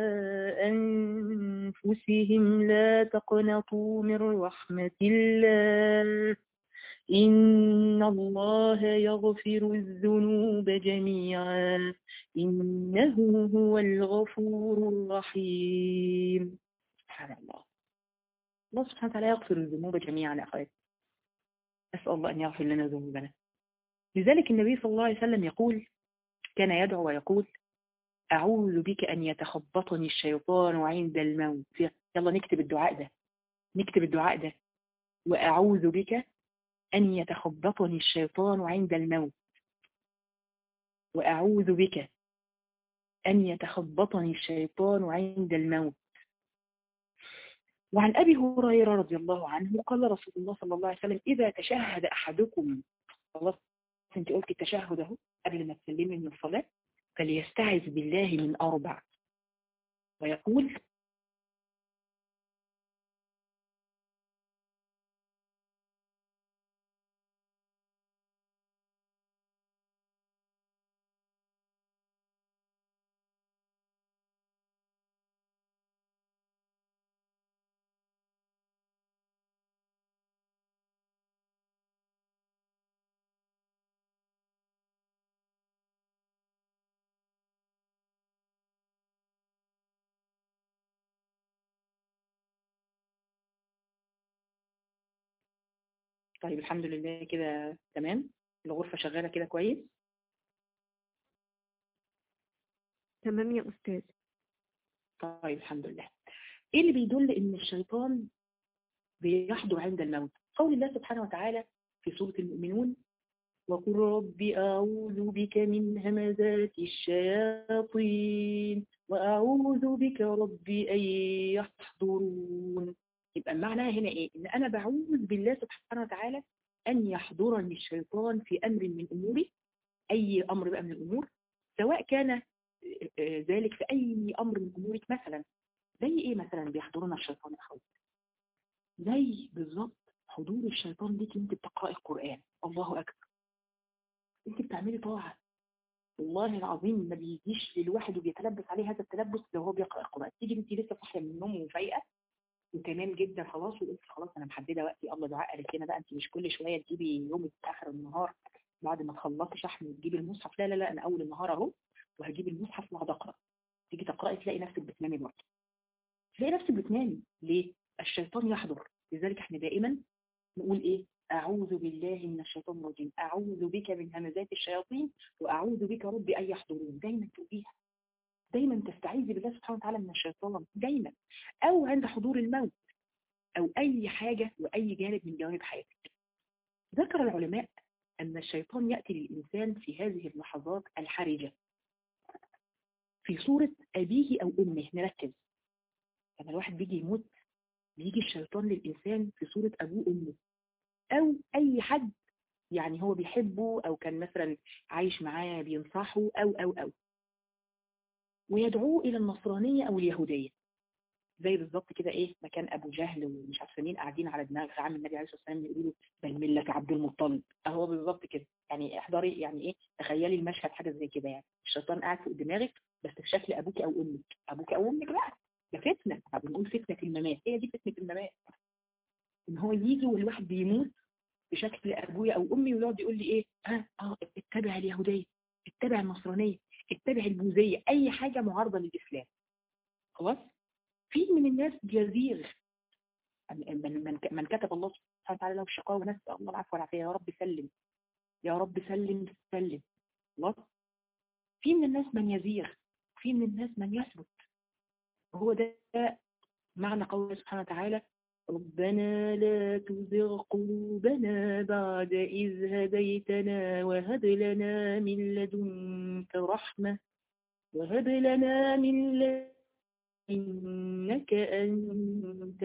انفسهم لا تقنطوا من رحمه الله إن الله يغفر الذنوب جميعا إنه هو الغفور الرحيم سبحان الله الله سبحانه وتعالى يغفر الذنوب جميعا يا أخوات أسأل الله أن يغفر لنا ذنوبنا لذلك النبي صلى الله عليه وسلم يقول كان يدعو ويقول أعوذ بك أن يتخبطني الشيطان عند الموت يلا نكتب الدعاء ده نكتب الدعاء ده وأعوذ بك أن يتخبطني الشيطان عند الموت وأعوذ بك أن يتخبطني الشيطان عند الموت وعن أبي هريرة رضي الله عنه قال رسول الله صلى الله عليه وسلم إذا تشهد أحدكم خلاص أنت قلت التشهد أهو قبل ما تسلمي من الصلاة فليستعذ بالله من أربع ويقول طيب الحمد لله كده تمام الغرفة شغالة كده كويس تمام يا أستاذ طيب الحمد لله ايه اللي بيدل ان الشيطان بيحضر عند الموت قول الله سبحانه وتعالى في سورة المؤمنون وقل رب أعوذ بك من همزات الشياطين وأعوذ بك رب أن يحضرون يبقى المعنى هنا إيه؟ إن أنا بعوذ بالله سبحانه وتعالى أن يحضرني الشيطان في أمر من أموري أي أمر بقى من الأمور سواء كان ذلك في أي أمر من أمورك مثلا زي إيه مثلا بيحضرنا الشيطان يا خوي زي بالظبط حضور الشيطان ليك انت بتقرأي القرآن الله أكبر انت بتعملي طاعة والله العظيم ما بيجيش للواحد وبيتلبس عليه هذا التلبس لو هو بيقرأ القرآن تيجي انت لسه صاحيه من النوم وفايقة وتمام جدا خلاص وقلت خلاص انا محدده وقتي الله دعاء قالت لنا بقى انت مش كل شويه تجيبي يومك في اخر النهار بعد ما تخلصي شحن وتجيبي المصحف لا لا لا انا اول النهار اهو وهجيب المصحف واقعد اقرا تيجي تقراي تلاقي نفسك بتنامي برضه تلاقي نفسك بتنامي ليه الشيطان يحضر لذلك احنا دائما نقول ايه اعوذ بالله من الشيطان الرجيم اعوذ بك من همزات الشياطين واعوذ بك ربي ان يحضرون دايما تقوليها دايما تستعيذي بالله سبحانه وتعالى من الشيطان دايما او عند حضور الموت او اي حاجة واي جانب من جوانب حياتك ذكر العلماء ان الشيطان يأتي للانسان في هذه اللحظات الحرجة في صورة ابيه او امه نركز لما الواحد بيجي يموت بيجي الشيطان للإنسان في صورة أبوه وأمه أو أي حد يعني هو بيحبه أو كان مثلا عايش معاه بينصحه أو أو أو ويدعوه إلى النصرانية أو اليهودية زي بالظبط كده إيه ما كان أبو جهل ومش عارفه مين قاعدين على دماغ عم النبي عليه الصلاة والسلام يقولوا له بل ملة عبد المطلب أهو بالظبط كده يعني احضري يعني إيه تخيلي المشهد حاجة زي كده يعني الشيطان قاعد فوق دماغك بس في شكل أبوك أو أمك أبوك أو أمك بقى ده فتنة بنقول فتنة الممات هي دي فتنة الممات ان هو يجي والواحد بيموت بشكل ابويا او امي ويقعد يقول لي ايه ها اه اتبع اليهودية اتبع النصرانية اتبع البوذية اي حاجة معارضة للاسلام خلاص في من الناس بيزيغ من, من, من كتب الله سبحانه وتعالى له الشقاء ونسأل الله العفو والعافية يا رب سلم يا رب سلم سلم خلاص في من الناس من يزيغ في من الناس من يثبت وهو ده معنى قوله سبحانه وتعالى ربنا لا تزغ قلوبنا بعد إذ هديتنا وهب لنا من لدنك رحمة وهب لنا من لدنك إنك أنت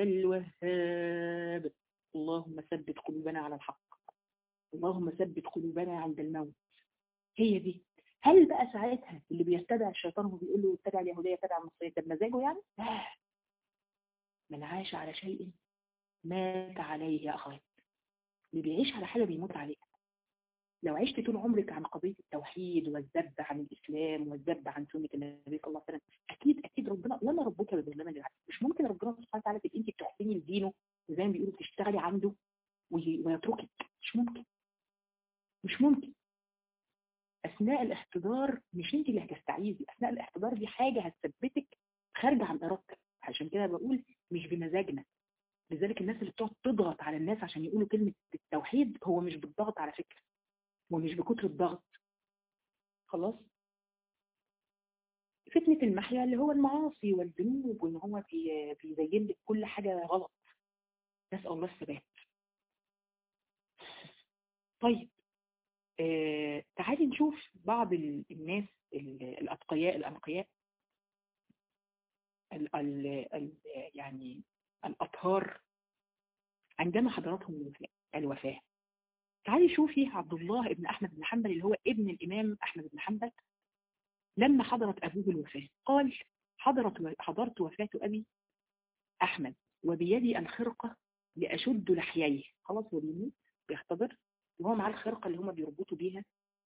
الوهاب اللهم ثبت قلوبنا على الحق اللهم ثبت قلوبنا عند الموت هي دي هل بقى ساعتها اللي بيتبع الشيطان هو بيقول له اتبع اليهودية اتبع النصرية ده بمزاجه يعني؟ لا من عاش على شيء مات عليه يا أخوات اللي بيعيش على حاجة بيموت عليها لو عشت طول عمرك عن قضية التوحيد والذب عن الإسلام والذب عن سنة النبي صلى الله عليه وسلم أكيد أكيد ربنا لما ربك بظلم للعبد مش ممكن ربنا سبحانه وتعالى تبقي أنت بتحسني لدينه وزي ما بيقولوا بتشتغلي عنده ويتركك مش ممكن مش ممكن أثناء الاحتضار مش أنت اللي هتستعيذي أثناء الاحتضار دي حاجة هتثبتك خارجة عن إرادتك عشان كده بقول مش بمزاجنا لذلك الناس اللي بتقعد تضغط على الناس عشان يقولوا كلمة التوحيد هو مش بالضغط على فكرة هو مش بكتر الضغط خلاص فتنة المحيا اللي هو المعاصي والذنوب وان هو بيزين لك كل حاجة غلط نسأل الله الثبات طيب آه تعالي نشوف بعض الناس الأتقياء الأنقياء ال ال ال يعني الأطهار عندما حضرتهم الوفاة تعالي شوفي عبد الله ابن أحمد بن حنبل اللي هو ابن الإمام أحمد بن حنبل لما حضرت أبوه الوفاة قال حضرت حضرت وفاة أبي أحمد وبيدي الخرقة لأشد لحييه خلاص هو بيموت بيحتضر وهو معاه الخرقة اللي هم بيربطوا بيها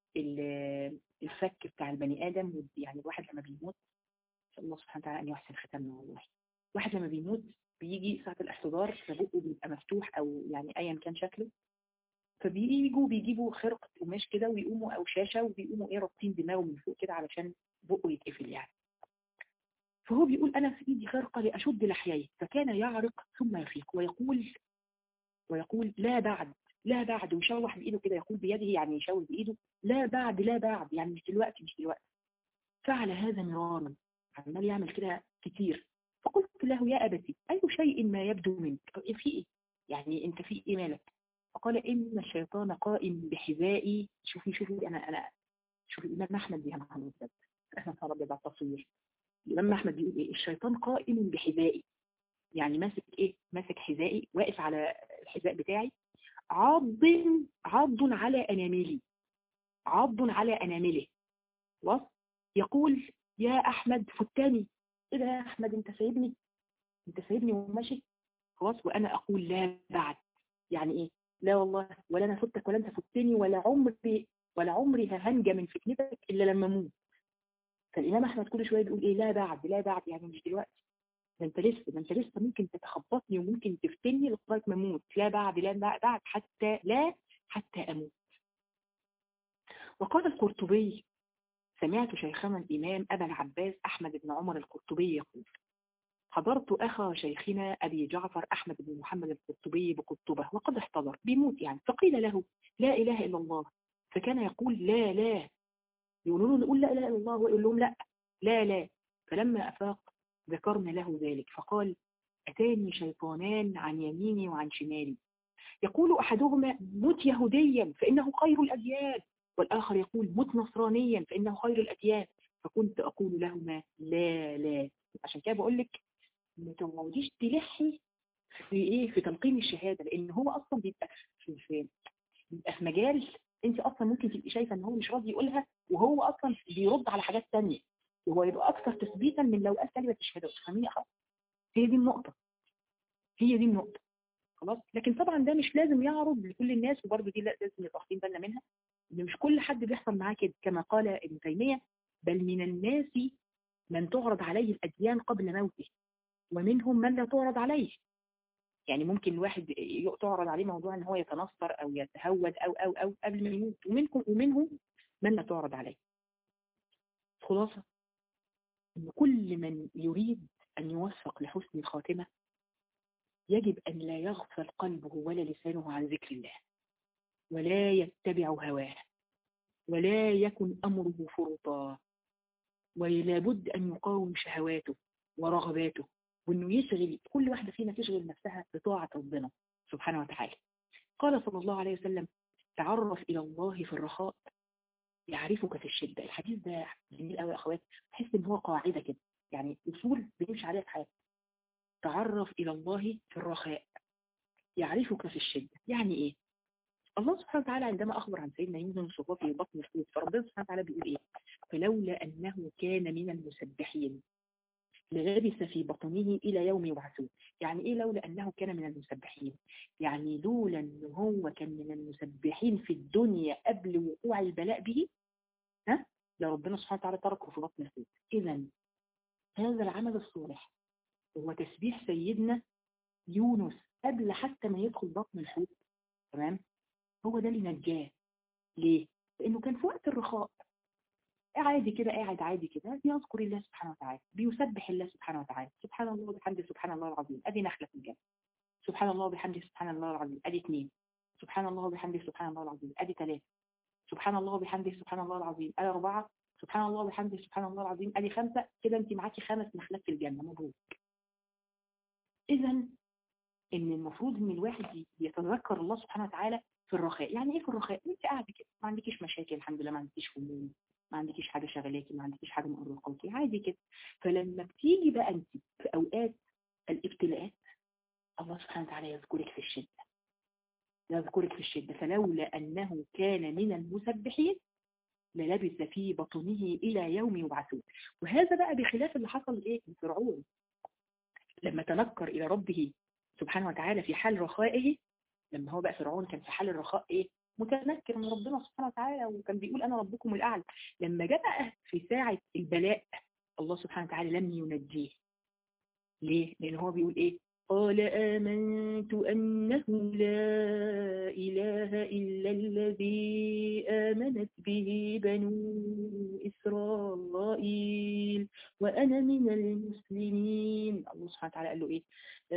الفك بتاع البني آدم يعني الواحد لما بيموت الله سبحانه وتعالى أن يحسن ختمنا والله واحد لما بيموت بيجي ساعة الاحتضار فبقه بيبقى مفتوح أو يعني أيا كان شكله فبييجوا بيجيبوا خرقة قماش كده ويقوموا أو شاشة وبيقوموا إيه رابطين دماغه من فوق كده علشان بقه يتقفل يعني فهو بيقول أنا في إيدي خرقة لأشد لحييه فكان يعرق ثم يفيق ويقول ويقول لا بعد لا بعد ويشوح بايده كده يقول بيده يعني يشاور بايده لا بعد لا بعد يعني مش دلوقتي مش دلوقتي فعل هذا مرارا عمال يعمل كده كتير فقلت له يا ابتي اي شيء ما يبدو منك في ايه يعني انت في ايه مالك فقال ان الشيطان قائم بحذائي شوفي شوفي انا انا شوفي الامام احمد بيها محمد ده احنا صار ده التصوير الامام احمد بيقول ايه الشيطان قائم بحذائي يعني ماسك ايه ماسك حذائي واقف على الحذاء بتاعي عض عض على اناملي عض على انامله خلاص يقول يا احمد فتاني ايه ده يا احمد انت سايبني انت سايبني وماشي خلاص وانا اقول لا بعد يعني ايه لا والله ولا انا فتك ولا انت فتني ولا عمري ولا عمري هنجى من فتنتك الا لما اموت فالامام احمد كل شويه بيقول ايه لا بعد لا بعد يعني مش دلوقتي ده انت لسه ده انت لسه ممكن تتخبطني وممكن تفتني لغايه ما اموت لا بعد لا بعد حتى لا حتى اموت وقال القرطبي سمعت شيخنا الامام ابا العباس احمد بن عمر القرطبي يقول حضرت أخا شيخنا أبي جعفر أحمد بن محمد القرطبي بقطبة وقد احتضر بيموت يعني فقيل له لا إله إلا الله فكان يقول لا لا يقولون له نقول لا إله إلا الله ويقول لهم لا لا لا فلما أفاق ذكرنا له ذلك فقال أتاني شيطانان عن يميني وعن شمالي يقول أحدهما مت يهوديا فإنه خير الأديان والآخر يقول مت نصرانيا فإنه خير الأديان فكنت أقول لهما لا لا عشان كده بقول لك ما تقعديش تلحي في ايه في تلقين الشهاده لان هو اصلا بيبقى في في بيبقى في مجال انت اصلا ممكن تبقي شايفه ان هو مش راضي يقولها وهو اصلا بيرد على حاجات ثانيه وهو يبقى اكثر تثبيتا من لو قال كلمه الشهاده فاهميني خلاص هي دي النقطه هي دي النقطه خلاص لكن طبعا ده مش لازم يعرض لكل الناس وبرده دي لا لازم نبقى واخدين بالنا منها ان مش كل حد بيحصل معاه كده كما قال ابن تيميه بل من الناس من تعرض عليه الاديان قبل موته ومنهم من لا تعرض عليه يعني ممكن الواحد تعرض عليه موضوع ان هو يتنصر او يتهود او او او قبل ما يموت ومنكم ومنهم من لا تعرض عليه خلاصة ان كل من يريد ان يوفق لحسن الخاتمة يجب ان لا يغفل قلبه ولا لسانه عن ذكر الله ولا يتبع هواه ولا يكن امره فرطا ولا بد ان يقاوم شهواته ورغباته وانه يشغل كل واحدة فينا تشغل نفسها بطاعة ربنا سبحانه وتعالى قال صلى الله عليه وسلم تعرف إلى الله في الرخاء يعرفك في الشدة الحديث ده جميل قوي يا أخوات تحس إن هو قاعدة كده يعني أصول بنمشي عليها في حياتك تعرف إلى الله في الرخاء يعرفك في الشدة يعني إيه الله سبحانه وتعالى عندما أخبر عن سيدنا يونس وهو في بطن الحوت فربنا سبحانه وتعالى بيقول إيه فلولا أنه كان من المسبحين للبث في بطنه إلى يوم يبعثون يعني إيه لولا أنه كان من المسبحين يعني لولا أنه هو كان من المسبحين في الدنيا قبل وقوع البلاء به ها لربنا سبحانه وتعالى تركه في بطن الحوت إذا هذا العمل الصالح هو تسبيح سيدنا يونس قبل حتى ما يدخل بطن الحوت تمام هو ده اللي نجاه ليه؟ لأنه كان في وقت الرخاء عادي كده قاعد عادي كده بيذكر الله سبحانه وتعالى بيسبح الله سبحانه وتعالى سبحان الله وبحمده سبحان الله العظيم ادي نخله في الجنه سبحان الله وبحمده سبحان الله العظيم ادي اثنين سبحان الله وبحمده سبحان الله العظيم ادي ثلاثه سبحان الله وبحمده سبحان الله العظيم ادي اربعه سبحان الله وبحمده سبحان الله العظيم ادي خمسه كده انت معاكي خمس نخلات في الجنه مبروك اذا ان المفروض ان الواحد يتذكر الله سبحانه وتعالى في الرخاء يعني ايه في الرخاء انت قاعده كده ما عندكيش مشاكل الحمد لله ما عندكيش هموم ما عندكيش حاجة شغلاكي ما عندكيش حاجة مقرقاكي عادي كده فلما بتيجي بقى انت في اوقات الابتلاءات الله سبحانه وتعالى يذكرك في الشدة يذكرك في الشدة فلولا أنه كان من المسبحين للبث في بطنه إلى يوم يبعثون وهذا بقى بخلاف اللي حصل إيه فرعون لما تنكر إلى ربه سبحانه وتعالى في حال رخائه لما هو بقى فرعون كان في حال الرخاء إيه متنكر من ربنا سبحانه وتعالى وكان بيقول أنا ربكم الأعلى لما جاء بقى في ساعة البلاء الله سبحانه وتعالى لم ينجيه ليه؟ لأن هو بيقول إيه قال آمنت أنه لا إله إلا الذي آمنت به بنو إسرائيل وأنا من المسلمين الله سبحانه وتعالى قال له إيه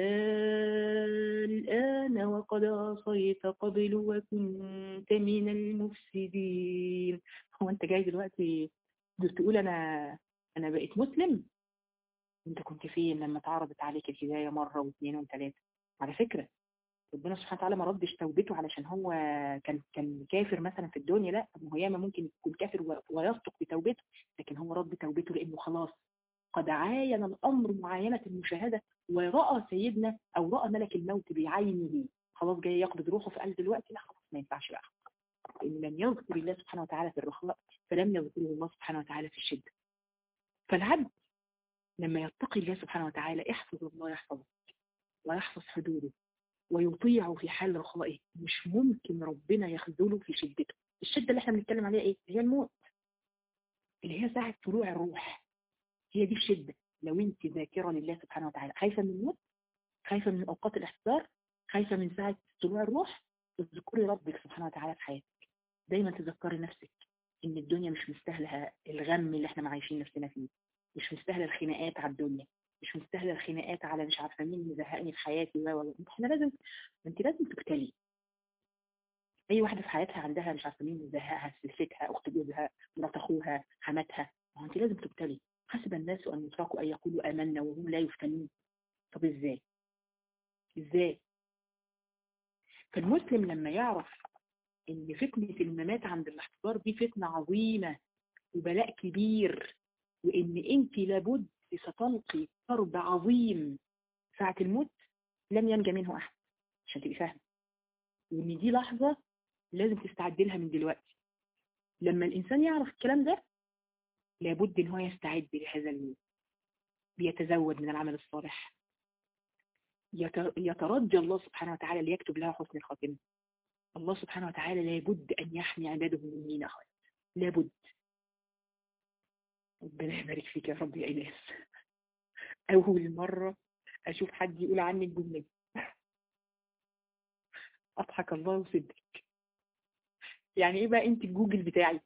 الآن وقد عصيت قبل وكنت من المفسدين هو أنت جاي دلوقتي تقول أنا أنا بقيت مسلم انت كنت فين لما اتعرضت عليك الهداية مرة واثنين وثلاثة على فكرة ربنا سبحانه وتعالى ما ردش توبته علشان هو كان كان كافر مثلا في الدنيا لا هو ياما ممكن يكون كافر ويصدق بتوبته لكن هو رد توبته لانه خلاص قد عاين الامر معاينة المشاهدة ورأى سيدنا او رأى ملك الموت بعينه خلاص جاي يقبض روحه فقال دلوقتي لا خلاص ما ينفعش بقى لان لم يذكر الله سبحانه وتعالى في الرخاء فلم يذكره الله سبحانه وتعالى في الشدة فالعبد لما يتقي الله سبحانه وتعالى يحفظ الله يحفظه ويحفظ حدوده ويطيعه في حال رخائه مش ممكن ربنا يخذله في شدته الشدة اللي احنا بنتكلم عليها ايه هي الموت اللي هي ساعة طلوع الروح هي دي الشدة لو انت ذاكرة لله سبحانه وتعالى خايفة من الموت خايفة من اوقات الاحتضار خايفة من ساعة طلوع الروح تذكري ربك سبحانه وتعالى في حياتك دايما تذكري نفسك ان الدنيا مش مستاهلة الغم اللي احنا عايشين نفسنا فيه مش مستاهله الخناقات على الدنيا مش مستاهله الخناقات على مش عارفه مين مزهقني في حياتي و احنا لازم انت لازم تبتلي اي واحده في حياتها عندها مش عارفه مين مزهقها سلفتها اخت جوزها مرات اخوها حماتها ما انت لازم تبتلي حسب الناس ان يتركوا ان يقولوا امنا وهم لا يفتنون طب ازاي ازاي فالمسلم لما يعرف ان فتنه الممات عند الاحتضار دي فتنه عظيمه وبلاء كبير وإن أنت لابد ستلقي كرب عظيم ساعة الموت لم ينجى منه أحد عشان تبقي فاهمة وإن دي لحظة لازم تستعد لها من دلوقتي لما الإنسان يعرف الكلام ده لابد إن هو يستعد لهذا الموت بيتزود من العمل الصالح يترجى الله سبحانه وتعالى ليكتب لها حسن الخاتمة الله سبحانه وتعالى لابد أن يحمي عباده المؤمنين أخوات لابد ربنا يبارك فيك يا رب يا إيناس أول مرة أشوف حد يقول عني الجملة دي أضحك الله وصدق يعني إيه بقى أنت الجوجل بتاعي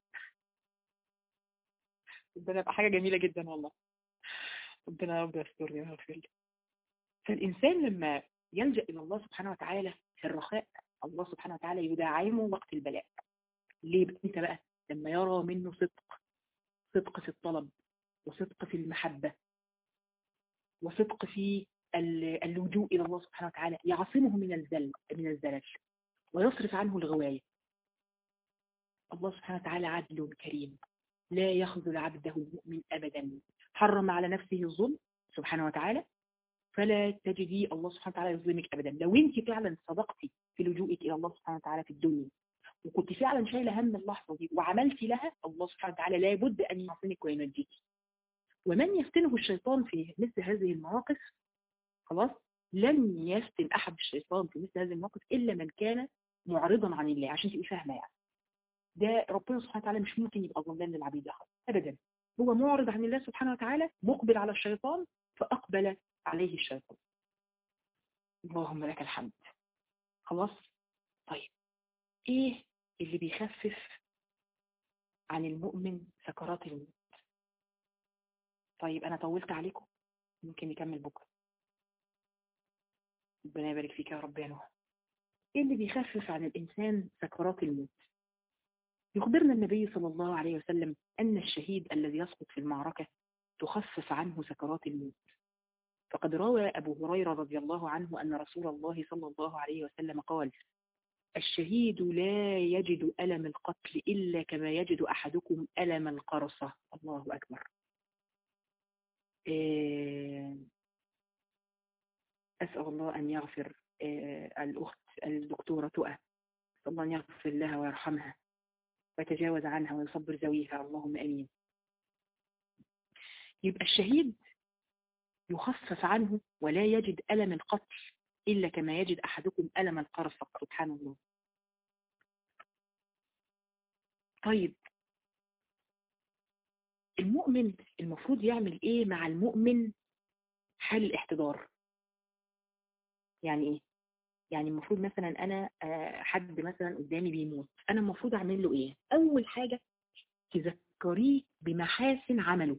ربنا يبقى حاجة جميلة جدا والله ربنا يا رب يستر يا رب فالإنسان لما يلجأ إلى الله سبحانه وتعالى في الرخاء الله سبحانه وتعالى يدعمه وقت البلاء ليه انت بقى لما يرى منه صدق صدق في الطلب وصدق في المحبة وصدق في اللجوء إلى الله سبحانه وتعالى يعصمه من الزل من الزلل ويصرف عنه الغواية الله سبحانه وتعالى عدل كريم لا يخذل عبده المؤمن أبدا حرم على نفسه الظلم سبحانه وتعالى فلا تجدي الله سبحانه وتعالى يظلمك أبدا لو أنت فعلا صدقتي في لجوئك إلى الله سبحانه وتعالى في الدنيا وكنت فعلا شايلة هم اللحظة دي وعملتي لها الله سبحانه وتعالى لابد أن يعصمك وينجيك ومن يفتنه الشيطان في مثل هذه المواقف خلاص لن يفتن أحد الشيطان في مثل هذه المواقف إلا من كان معرضا عن الله عشان تبقي فاهمة يعني ده ربنا سبحانه وتعالى مش ممكن يبقى ظلام للعبيد أخر أبدا هو معرض عن الله سبحانه وتعالى مقبل على الشيطان فأقبل عليه الشيطان اللهم لك الحمد خلاص طيب ايه اللي بيخفف عن المؤمن سكرات الموت طيب انا طولت عليكم ممكن نكمل بكره ربنا يبارك فيك يا رب يا نوح ايه اللي بيخفف عن الانسان سكرات الموت يخبرنا النبي صلى الله عليه وسلم ان الشهيد الذي يسقط في المعركة تخفف عنه سكرات الموت فقد روى أبو هريرة رضي الله عنه أن رسول الله صلى الله عليه وسلم قال الشهيد لا يجد ألم القتل إلا كما يجد أحدكم ألم القرصة الله أكبر أسأل الله أن يغفر الأخت الدكتورة تؤى أسأل الله أن يغفر لها ويرحمها ويتجاوز عنها ويصبر زويها اللهم أمين يبقى الشهيد يخفف عنه ولا يجد ألم القتل إلا كما يجد أحدكم ألم القرصة سبحان الله طيب المؤمن المفروض يعمل إيه مع المؤمن حال الاحتضار يعني ايه يعني المفروض مثلا انا آه، حد مثلا قدامي بيموت انا المفروض اعمل له ايه اول حاجه تذكريه بمحاسن عمله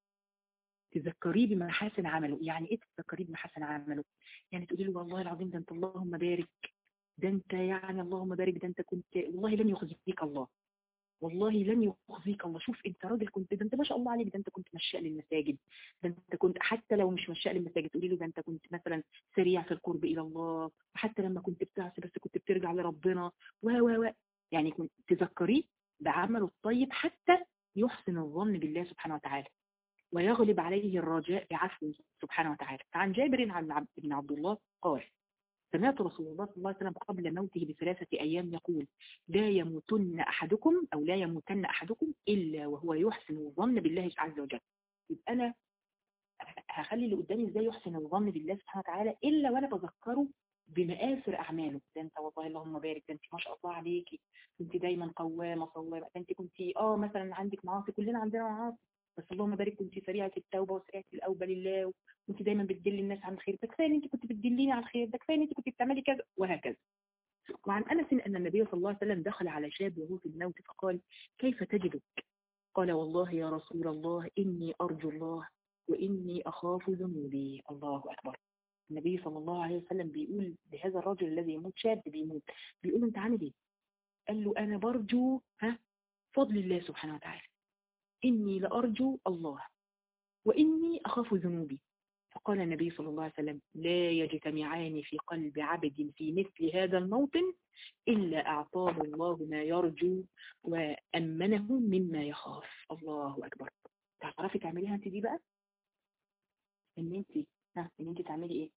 تذكريه بمحاسن عمله يعني ايه تذكريه بمحاسن عمله يعني تقولي له والله العظيم ده انت اللهم بارك ده انت يعني اللهم بارك ده انت كنت والله لن يخزيك الله والله لن يخزيك الله شوف انت راجل كنت ده انت ما شاء الله عليك ده انت كنت مشاء للمساجد ده انت كنت حتى لو مش مشاء للمساجد تقولي له ده انت كنت مثلا سريع في القرب الى الله وحتى لما كنت بتعصي بس كنت بترجع لربنا و و و يعني كنت تذكريه بعمله الطيب حتى يحسن الظن بالله سبحانه وتعالى ويغلب عليه الرجاء بعفوه سبحانه وتعالى فعن جابر عن عبد بن عبد الله قال سمعت رسول الله صلى الله عليه وسلم قبل موته بثلاثة أيام يقول لا يموتن أحدكم أو لا يموتن أحدكم إلا وهو يحسن الظن بالله عز وجل يبقى أنا هخلي اللي قدامي إزاي يحسن الظن بالله سبحانه وتعالى إلا وأنا بذكره بمآثر أعماله ده أنت والله اللهم بارك ده أنت ما شاء الله عليكي أنت دايما قوامة صوامة ده أنت كنت آه مثلا عندك معاصي كلنا عندنا معاصي بس اللهم بارك كنت سريعة التوبة وسريعة الأوبة لله وانت دايما بتدلي الناس عن الخير ده كفايه ان انت كنت بتدليني على الخير ده كفايه ان انت كنت بتعملي كذا وهكذا وعن انس ان النبي صلى الله عليه وسلم دخل على شاب وهو في الموت فقال كيف تجدك قال والله يا رسول الله اني ارجو الله واني اخاف ذنوبي الله اكبر النبي صلى الله عليه وسلم بيقول لهذا الرجل الذي يموت شاب بيموت بيقول له انت عامل ايه قال له انا برجو ها فضل الله سبحانه وتعالى اني لارجو الله واني اخاف ذنوبي فقال النبي صلى الله عليه وسلم لا يجتمعان في قلب عبد في مثل هذا الموطن إلا أعطاه الله ما يرجو وأمنه مما يخاف الله أكبر تعرفي تعمليها أنت دي بقى إن أنت ها إن أنت تعملي إيه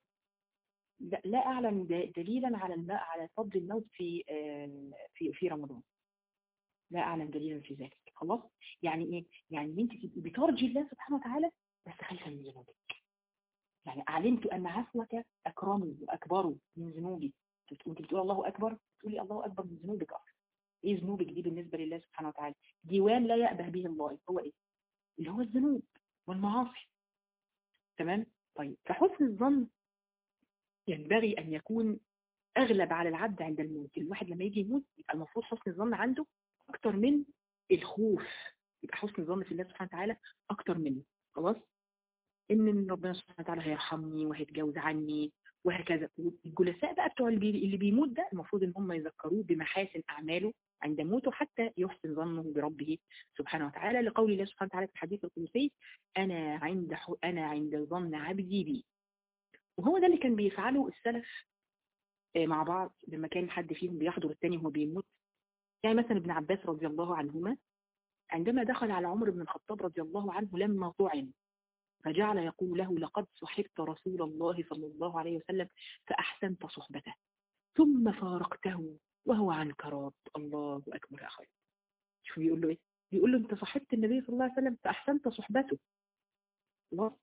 لا, لا أعلم دليلا على الماء على فضل الموت في في في رمضان لا أعلم دليلا في ذلك خلاص يعني إيه يعني أنت بترجي الله سبحانه وتعالى بس خايفة من ذنوبك يعني علمت أن عفوك أكرمي وأكبر من ذنوبي انت بتقول الله أكبر تقولي الله أكبر من ذنوبك أكبر إيه ذنوبك دي بالنسبة لله سبحانه وتعالى ديوان لا يأبه به الله هو إيه اللي هو الذنوب والمعاصي تمام طيب فحسن الظن ينبغي أن يكون أغلب على العبد عند الموت الواحد لما يجي يموت يبقى المفروض حسن الظن عنده أكتر من الخوف يبقى حسن الظن في الله سبحانه وتعالى أكتر منه خلاص ان ربنا سبحانه وتعالى هيرحمني وهيتجاوز عني وهكذا الجلساء بقى بتوع اللي, بي... اللي بيموت ده المفروض ان هم يذكروه بمحاسن اعماله عند موته حتى يحسن ظنه بربه سبحانه وتعالى لقول الله سبحانه وتعالى في الحديث القدسي انا عند ح... انا عند ظن عبدي بي وهو ده اللي كان بيفعله السلف مع بعض لما كان حد فيهم بيحضر الثاني وهو بيموت يعني مثلا ابن عباس رضي الله عنهما عندما دخل على عمر بن الخطاب رضي الله عنه لما طعن فجعل يقول له لقد صحبت رسول الله صلى الله عليه وسلم فأحسنت صحبته ثم فارقته وهو عنك راض الله أكبر يا أخي شو بيقول له إيه بيقول له أنت صحبت النبي صلى الله عليه وسلم فأحسنت صحبته الله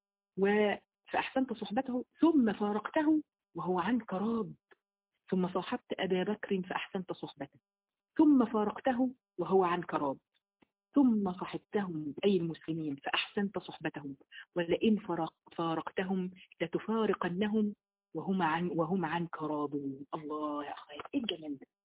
و فأحسنت صحبته ثم فارقته وهو عنك راض ثم صاحبت أبا بكر فأحسنت صحبته ثم فارقته وهو عنك راض ثم صحبتهم أي المسلمين فأحسنت صحبتهم ولئن فارقتهم لتفارقنهم وهم عن وهم عنك راضون الله يا أخي إيه الجمال ده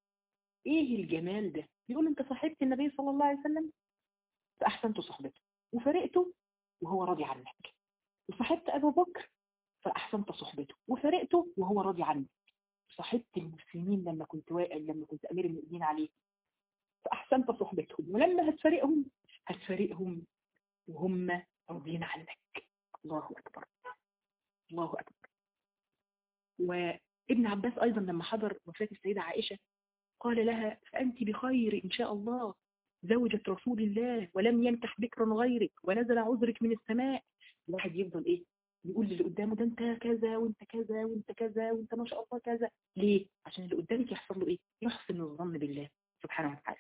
إيه الجمال ده بيقول أنت صاحبت النبي صلى الله عليه وسلم فأحسنت صحبته وفرقته وهو راضي عنك وصاحبت أبو بكر فأحسنت صحبته وفرقته وهو راضي عنك صاحبت المسلمين لما كنت واقع لما كنت أمير المؤمنين عليه فأحسنت صحبتهم ولما هتفارقهم هتفارقهم وهم راضيين عنك الله أكبر الله أكبر وابن عباس أيضا لما حضر وفاة السيدة عائشة قال لها فأنت بخير إن شاء الله زوجة رسول الله ولم ينكح بكرا غيرك ونزل عذرك من السماء الواحد يفضل إيه يقول للي قدامه ده انت كذا وانت كذا وانت كذا وانت ما شاء الله كذا ليه عشان اللي قدامك يحصل له ايه يحسن الظن بالله سبحانه وتعالى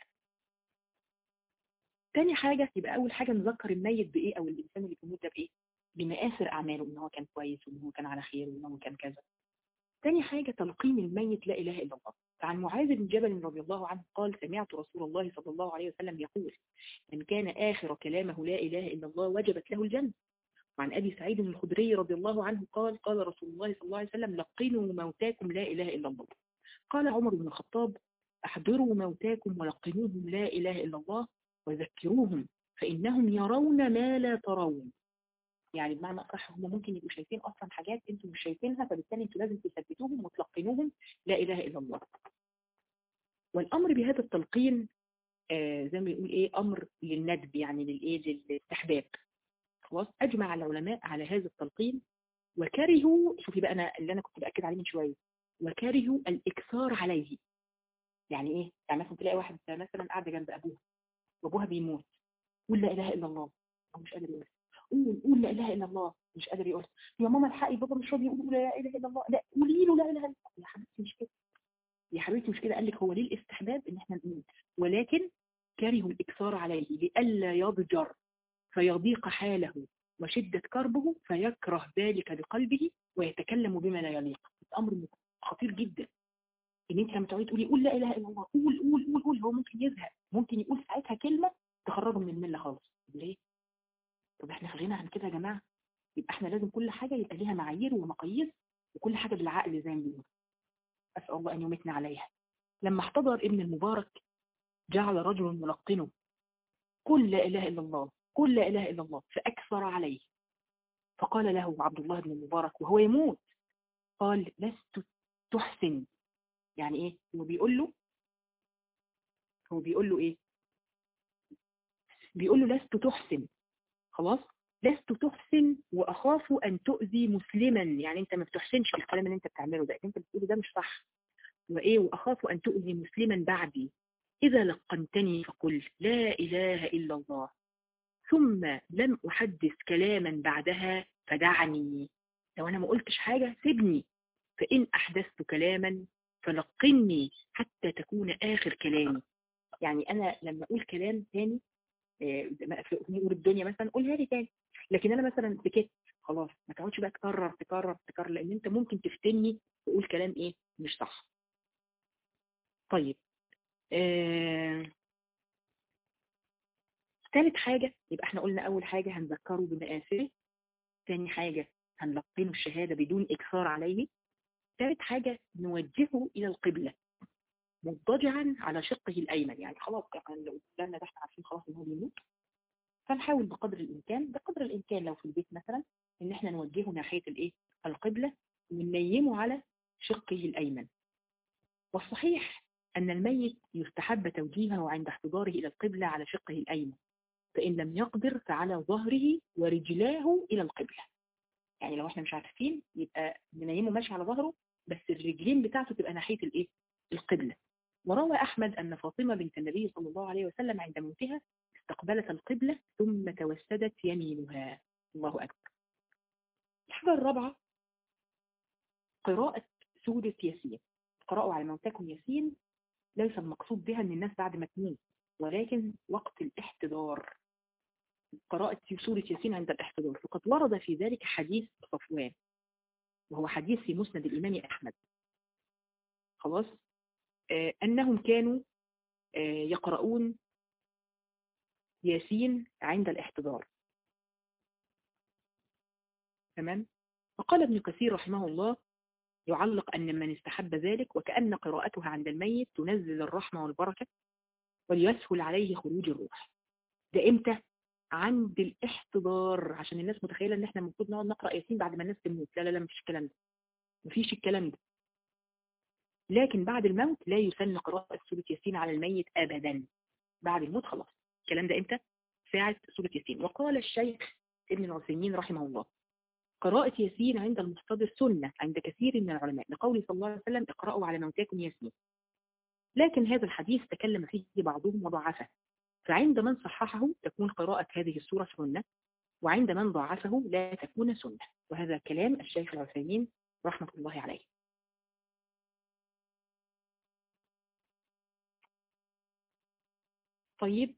تاني حاجة يبقى أول حاجة نذكر الميت بإيه أو الإنسان اللي بيموت ده بإيه بمآثر أعماله إن هو كان كويس وإن هو كان على خير وإن هو كان كذا تاني حاجة تلقين الميت لا إله إلا الله فعن معاذ بن جبل رضي الله عنه قال سمعت رسول الله صلى الله عليه وسلم يقول من كان آخر كلامه لا إله إلا الله وجبت له الجنة وعن أبي سعيد الخدري رضي الله عنه قال قال رسول الله صلى الله عليه وسلم لقنوا موتاكم لا إله إلا الله قال عمر بن الخطاب أحضروا موتاكم ولقنوهم لا إله إلا الله وذكروهم فإنهم يرون ما لا ترون يعني بمعنى أصح هم ممكن يبقوا شايفين أصلا حاجات أنتم مش شايفينها فبالتالي أنتم لازم تثبتوهم وتلقنوهم لا إله إلا الله والأمر بهذا التلقين آه زي ما بيقول إيه أمر للندب يعني للإيه للاستحباب خلاص أجمع العلماء على هذا التلقين وكرهوا شوفي بقى أنا اللي أنا كنت بأكد عليه من شوية وكرهوا الإكثار عليه يعني إيه؟ يعني مثلا تلاقي واحد مثلا قاعدة جنب أبوها وأبوها بيموت قول لا إله إلا الله هو مش قادر يقول قول قول لا إله إلا الله مش قادر يقول يا ماما الحقي بابا مش راضي يقول لا إله إلا الله لا قولي له لا إله إلا الله يا حبيبتي مش كده يا حبيبتي مش كده قال لك هو ليه الاستحباب إن إحنا نقول ولكن كرهوا الإكثار عليه لئلا يضجر فيضيق حاله وشدة كربه فيكره ذلك بقلبه ويتكلم بما لا يليق الأمر خطير جدا ان انت لما تقعدي تقولي قول لا اله الا الله قول قول قول قول هو ممكن يزهق ممكن يقول ساعتها كلمه تخرجه من المله خالص ليه طب احنا خلينا عن كده يا جماعه يبقى احنا لازم كل حاجه يبقى ليها معايير ومقاييس وكل حاجه بالعقل زي ما بيقولوا اسال الله ان يمتنا عليها لما احتضر ابن المبارك جعل رجل ملقنه قل لا اله الا الله قل لا اله الا الله فاكثر عليه فقال له عبد الله بن المبارك وهو يموت قال لست تحسن يعني ايه هو بيقول له هو بيقول له ايه بيقول له لست تحسن خلاص لست تحسن واخاف ان تؤذي مسلما يعني انت ما بتحسنش في الكلام اللي انت بتعمله ده انت بتقوله ده مش صح وايه واخاف ان تؤذي مسلما بعدي اذا لقنتني فقل لا اله الا الله ثم لم احدث كلاما بعدها فدعني لو انا ما قلتش حاجه سيبني فان احدثت كلاما فلقني حتى تكون آخر كلامي يعني أنا لما أقول كلام تاني في أمور الدنيا مثلا قولها لي تاني لكن أنا مثلا سكت خلاص ما تقعدش بقى تكرر تكرر تكرر لأن أنت ممكن تفتني تقول كلام إيه مش صح طيب آه... ثالث حاجة يبقى احنا قلنا أول حاجة هنذكره بمآثره ثاني حاجة هنلقنه الشهادة بدون إكثار عليه ثالث حاجة نوجهه إلى القبلة مضطجعا على شقه الأيمن يعني خلاص يعني لو قدامنا ده احنا عارفين خلاص إن هو بيموت فنحاول بقدر الإمكان بقدر الإمكان لو في البيت مثلا إن احنا نوجهه ناحية الإيه القبلة وننيمه على شقه الأيمن والصحيح أن الميت يستحب توجيهه عند احتضاره إلى القبلة على شقه الأيمن فإن لم يقدر فعلى ظهره ورجلاه إلى القبلة يعني لو احنا مش عارفين يبقى ننيمه ماشي على ظهره بس الرجلين بتاعته تبقى ناحية الايه القبلة وروى أحمد أن فاطمة بنت النبي صلى الله عليه وسلم عند موتها استقبلت القبلة ثم توسدت يمينها الله أكبر الحاجة الرابعة قراءة سورة ياسين قراءة على موتاكم ياسين ليس المقصود بها أن الناس بعد ما تموت ولكن وقت الاحتضار قراءة سورة ياسين عند الاحتضار فقد ورد في ذلك حديث صفوان وهو حديث في مسند الإمام أحمد خلاص آه أنهم كانوا آه يقرؤون ياسين عند الاحتضار تمام وقال ابن كثير رحمه الله يعلق أن من استحب ذلك وكأن قراءتها عند الميت تنزل الرحمة والبركة وليسهل عليه خروج الروح ده امتى عند الاحتضار عشان الناس متخيلة ان احنا المفروض نقعد نقرأ ياسين بعد ما الناس تموت لا لا لا مفيش الكلام ده مفيش الكلام ده لكن بعد الموت لا يسن قراءة سورة ياسين على الميت أبدا بعد الموت خلاص الكلام ده امتى ساعة سورة ياسين وقال الشيخ ابن العثيمين رحمه الله قراءة ياسين عند المحتضر سنة عند كثير من العلماء لقوله صلى الله عليه وسلم اقرأوا على موتاكم ياسين لكن هذا الحديث تكلم فيه بعضهم وضعفه فعند من صححه تكون قراءة هذه السورة سنة وعند من ضعفه لا تكون سنة وهذا كلام الشيخ العثيمين رحمة الله عليه طيب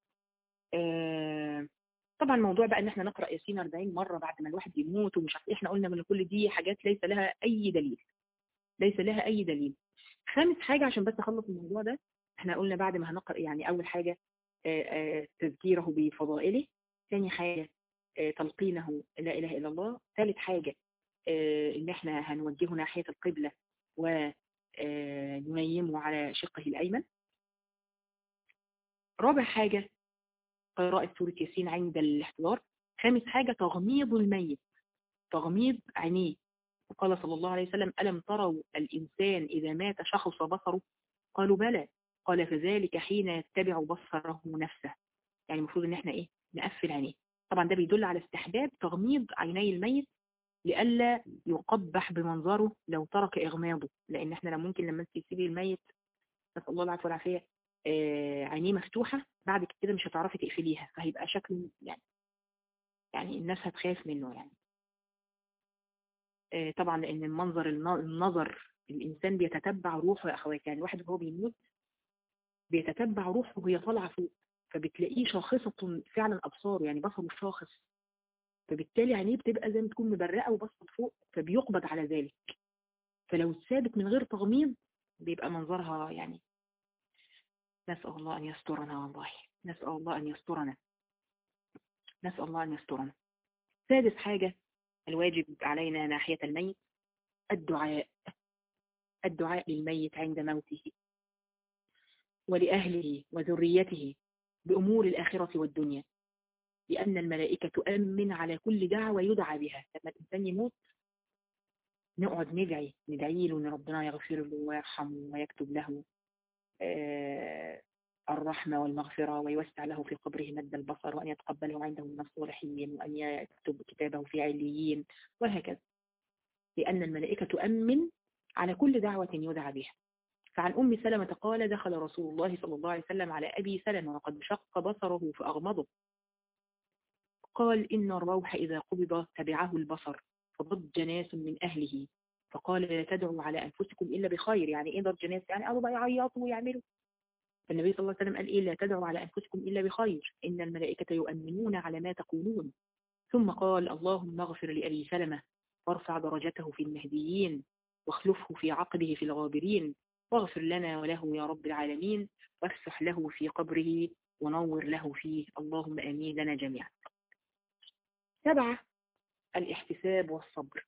آه طبعا موضوع بقى ان احنا نقرأ ياسين 40 مرة بعد ما الواحد يموت ومش عارف احنا قلنا من كل دي حاجات ليس لها اي دليل ليس لها اي دليل خامس حاجة عشان بس اخلص الموضوع ده احنا قلنا بعد ما هنقرأ يعني اول حاجة آه آه تذكيره بفضائله ثاني حاجة آه، تلقينه لا إله إلا الله ثالث حاجة آه، إن إحنا هنوجهه ناحية القبلة وننيمه على شقه الأيمن رابع حاجة قراءة سورة ياسين عند الاحتضار خامس حاجة تغميض الميت تغميض عينيه وقال صلى الله عليه وسلم ألم تروا الإنسان إذا مات شخص بصره قالوا بلى قال فذلك حين يتبع بصره نفسه يعني المفروض ان احنا ايه نقفل عينيه طبعا ده بيدل على استحباب تغميض عيني الميت لئلا يقبح بمنظره لو ترك اغماضه لان احنا لو ممكن لما انت تسيبي الميت نسال الله العافيه والعافيه آه، عينيه مفتوحه بعد كده مش هتعرفي تقفليها فهيبقى شكل يعني يعني الناس هتخاف منه يعني آه، طبعا لان المنظر الن- النظر الانسان بيتتبع روحه يا اخواتي يعني الواحد وهو بيموت بيتتبع روحه وهي طالعه فوق فبتلاقيه شاخصة فعلا أبصاره يعني بصره شاخص فبالتالي عينيه بتبقى زي ما تكون مبرقة وبصت فوق فبيقبض على ذلك فلو اتثابت من غير تغميض بيبقى منظرها يعني نسأل الله أن يسترنا والله نسأل الله أن يسترنا نسأل الله أن يسترنا سادس حاجة الواجب علينا ناحية الميت الدعاء الدعاء للميت عند موته ولأهله وذريته بأمور الآخرة والدنيا لأن الملائكة تؤمن على كل دعوة يدعى بها لما الإنسان يموت نقعد ندعي ندعي له إن ربنا يغفر له ويرحمه ويكتب له آه الرحمة والمغفرة ويوسع له في قبره مد البصر وأن يتقبله عنده من الصالحين وأن يكتب كتابه في عليين وهكذا لأن الملائكة تؤمن على كل دعوة يدعى بها فعن أم سلمة قال دخل رسول الله صلى الله عليه وسلم على أبي سلمة وقد شق بصره فأغمضه قال إن الروح إذا قبض تبعه البصر فضج ناس من أهله فقال لا تدعوا على أنفسكم إلا بخير يعني إيه ضج ناس يعني قالوا بقى يعيطوا ويعملوا فالنبي صلى الله عليه وسلم قال إيه لا تدعوا على أنفسكم إلا بخير إن الملائكة يؤمنون على ما تقولون ثم قال اللهم اغفر لأبي سلمة وارفع درجته في المهديين واخلفه في عقبه في الغابرين واغفر لنا وله يا رب العالمين وافسح له في قبره ونور له فيه اللهم امين لنا جميعا سبعة الاحتساب والصبر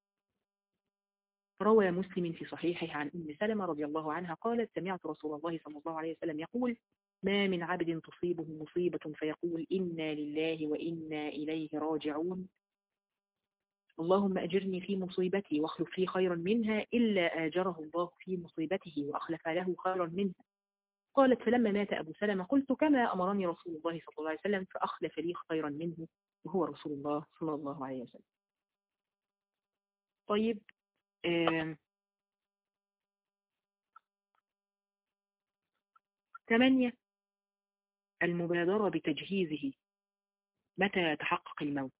روى مسلم في صحيحه عن ام سلمة رضي الله عنها قالت سمعت رسول الله صلى الله عليه وسلم يقول ما من عبد تصيبه مصيبة فيقول إنا لله وإنا إليه راجعون اللهم أجرني في مصيبتي واخلف لي خيرا منها إلا آجره الله في مصيبته وأخلف له خيرا منها قالت فلما مات أبو سلمة قلت كما أمرني رسول الله صلى الله عليه وسلم فأخلف لي خيرا منه وهو رسول الله صلى الله عليه وسلم طيب آم، ثمانية المبادرة بتجهيزه متى يتحقق الموت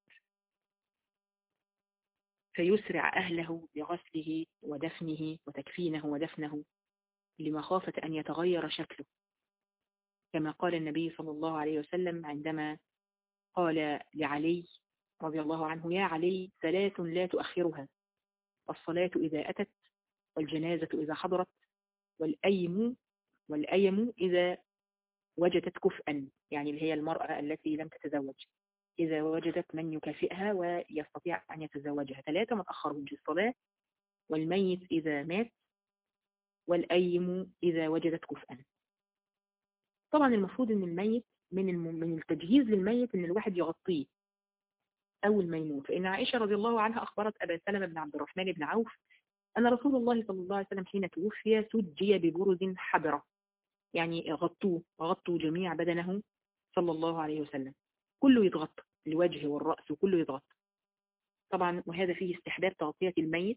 فيسرع أهله بغسله ودفنه وتكفينه ودفنه لمخافة أن يتغير شكله كما قال النبي صلى الله عليه وسلم عندما قال لعلي رضي الله عنه يا علي ثلاث لا تؤخرها الصلاة إذا أتت والجنازة إذا حضرت والأيم والأيم إذا وجدت كفءا يعني اللي هي المرأة التي لم تتزوج إذا وجدت من يكافئها ويستطيع أن يتزوجها ثلاثة ما تأخرهمش الصلاة والميت إذا مات والأيم إذا وجدت كفءا طبعا المفروض أن الميت من الم... من التجهيز للميت أن الواحد يغطيه أول ما يموت فإن عائشة رضي الله عنها أخبرت أبا سلمة بن عبد الرحمن بن عوف أن رسول الله صلى الله عليه وسلم حين توفي سجي ببرز حبرة يعني غطوه غطوا جميع بدنه صلى الله عليه وسلم كله يتغطى الوجه والرأس وكله يتغطى طبعا وهذا فيه استحباب تغطية الميت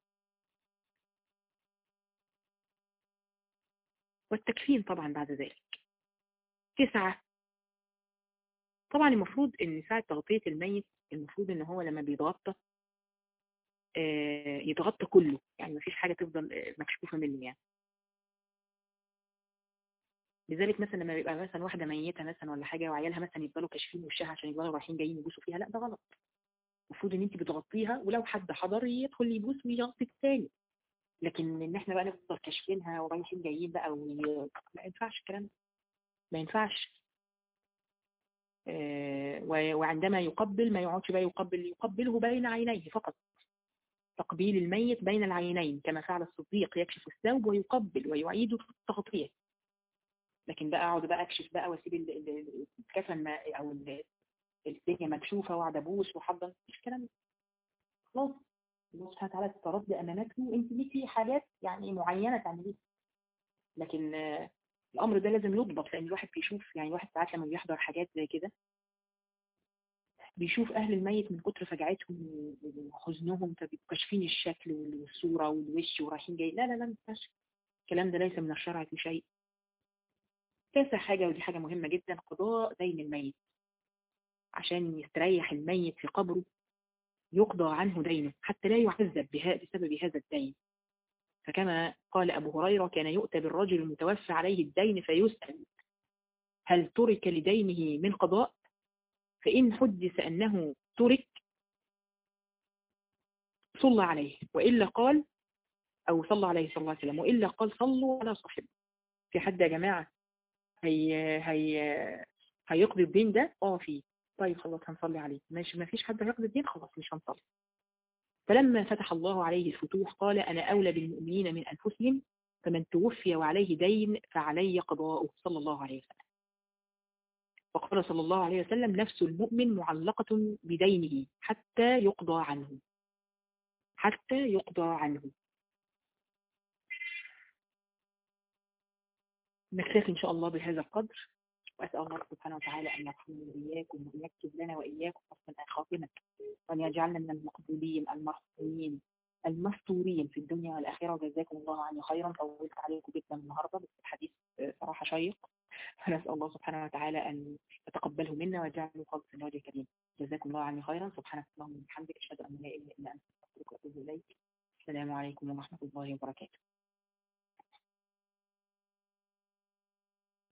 والتكفين طبعا بعد ذلك تسعة طبعا المفروض ان ساعة تغطية الميت المفروض ان هو لما بيتغطى آه، يتغطى كله يعني مفيش حاجة تفضل آه، مكشوفة منه يعني لذلك مثلا لما بيبقى مثلا واحدة ميتة مثلا ولا حاجة وعيالها مثلا يفضلوا كاشفين وشها عشان يفضلوا رايحين جايين يبوسوا فيها لا ده غلط المفروض ان انت بتغطيها ولو حد حضر يدخل يبوس ويغطي الثاني لكن ان احنا بقى نفضل كاشفينها ورايحين جايين بقى وي... ما ينفعش الكلام ده. ما ينفعش آه، و- وعندما يقبل ما يقعدش بقى يقبل يقبله بين عينيه فقط تقبيل الميت بين العينين كما فعل الصديق يكشف الثوب ويقبل ويعيد التغطية لكن بقى اقعد بقى اكشف بقى واسيب ال- ال- الكفن ما- او ال- الدنيا مكشوفه واقعد ابوس واحضن مفيش الكلام ده خلاص الله سبحانه وتعالى استرد امانته انت ليكي حاجات يعني معينه تعمليها لكن آه، الامر ده لازم يضبط لان الواحد بيشوف يعني الواحد ساعات لما بيحضر حاجات زي كده بيشوف اهل الميت من كتر فجعتهم وحزنهم فبيبقوا كاشفين الشكل والصوره والوش ورايحين جاي لا لا لا ما ينفعش الكلام ده ليس من الشرع في شيء تاسع حاجه ودي حاجه مهمه جدا قضاء دين الميت عشان يستريح الميت في قبره يقضى عنه دينه حتى لا يعذب بها بسبب هذا الدين فكما قال أبو هريرة كان يؤتى بالرجل المتوفى عليه الدين فيسأل هل ترك لدينه من قضاء فإن حدث أنه ترك صلى عليه وإلا قال أو صلى عليه صلى الله عليه وسلم وإلا قال صلوا على صاحبه في حد يا جماعة هي هي هيقضي الدين ده اه فيه طيب خلاص هنصلي عليه ماشي ما فيش حد هيقضي الدين خلاص مش هنصلي فلما فتح الله عليه الفتوح قال أنا أولى بالمؤمنين من أنفسهم فمن توفي وعليه دين فعلي قضاؤه صلى الله عليه وسلم وقال صلى الله عليه وسلم نفس المؤمن معلقة بدينه حتى يقضى عنه حتى يقضى عنه نكتفي إن شاء الله بهذا القدر وأسأل الله سبحانه وتعالى أن يرحمنا وإياكم وأن يكتب لنا وإياكم حسن خاتمة وأن يجعلنا من المقبولين المرحومين المستورين في الدنيا والآخرة وجزاكم الله عني خيرا طولت عليكم جدا النهاردة بس الحديث صراحة شيق فنسأل الله سبحانه وتعالى أن يتقبله منا ويجعله خالص الوجه الكريم جزاكم الله عني خيرا سبحانك اللهم وبحمدك أشهد أن لا إله إلا أنت أستغفرك وأتوب إليك السلام عليكم ورحمة الله وبركاته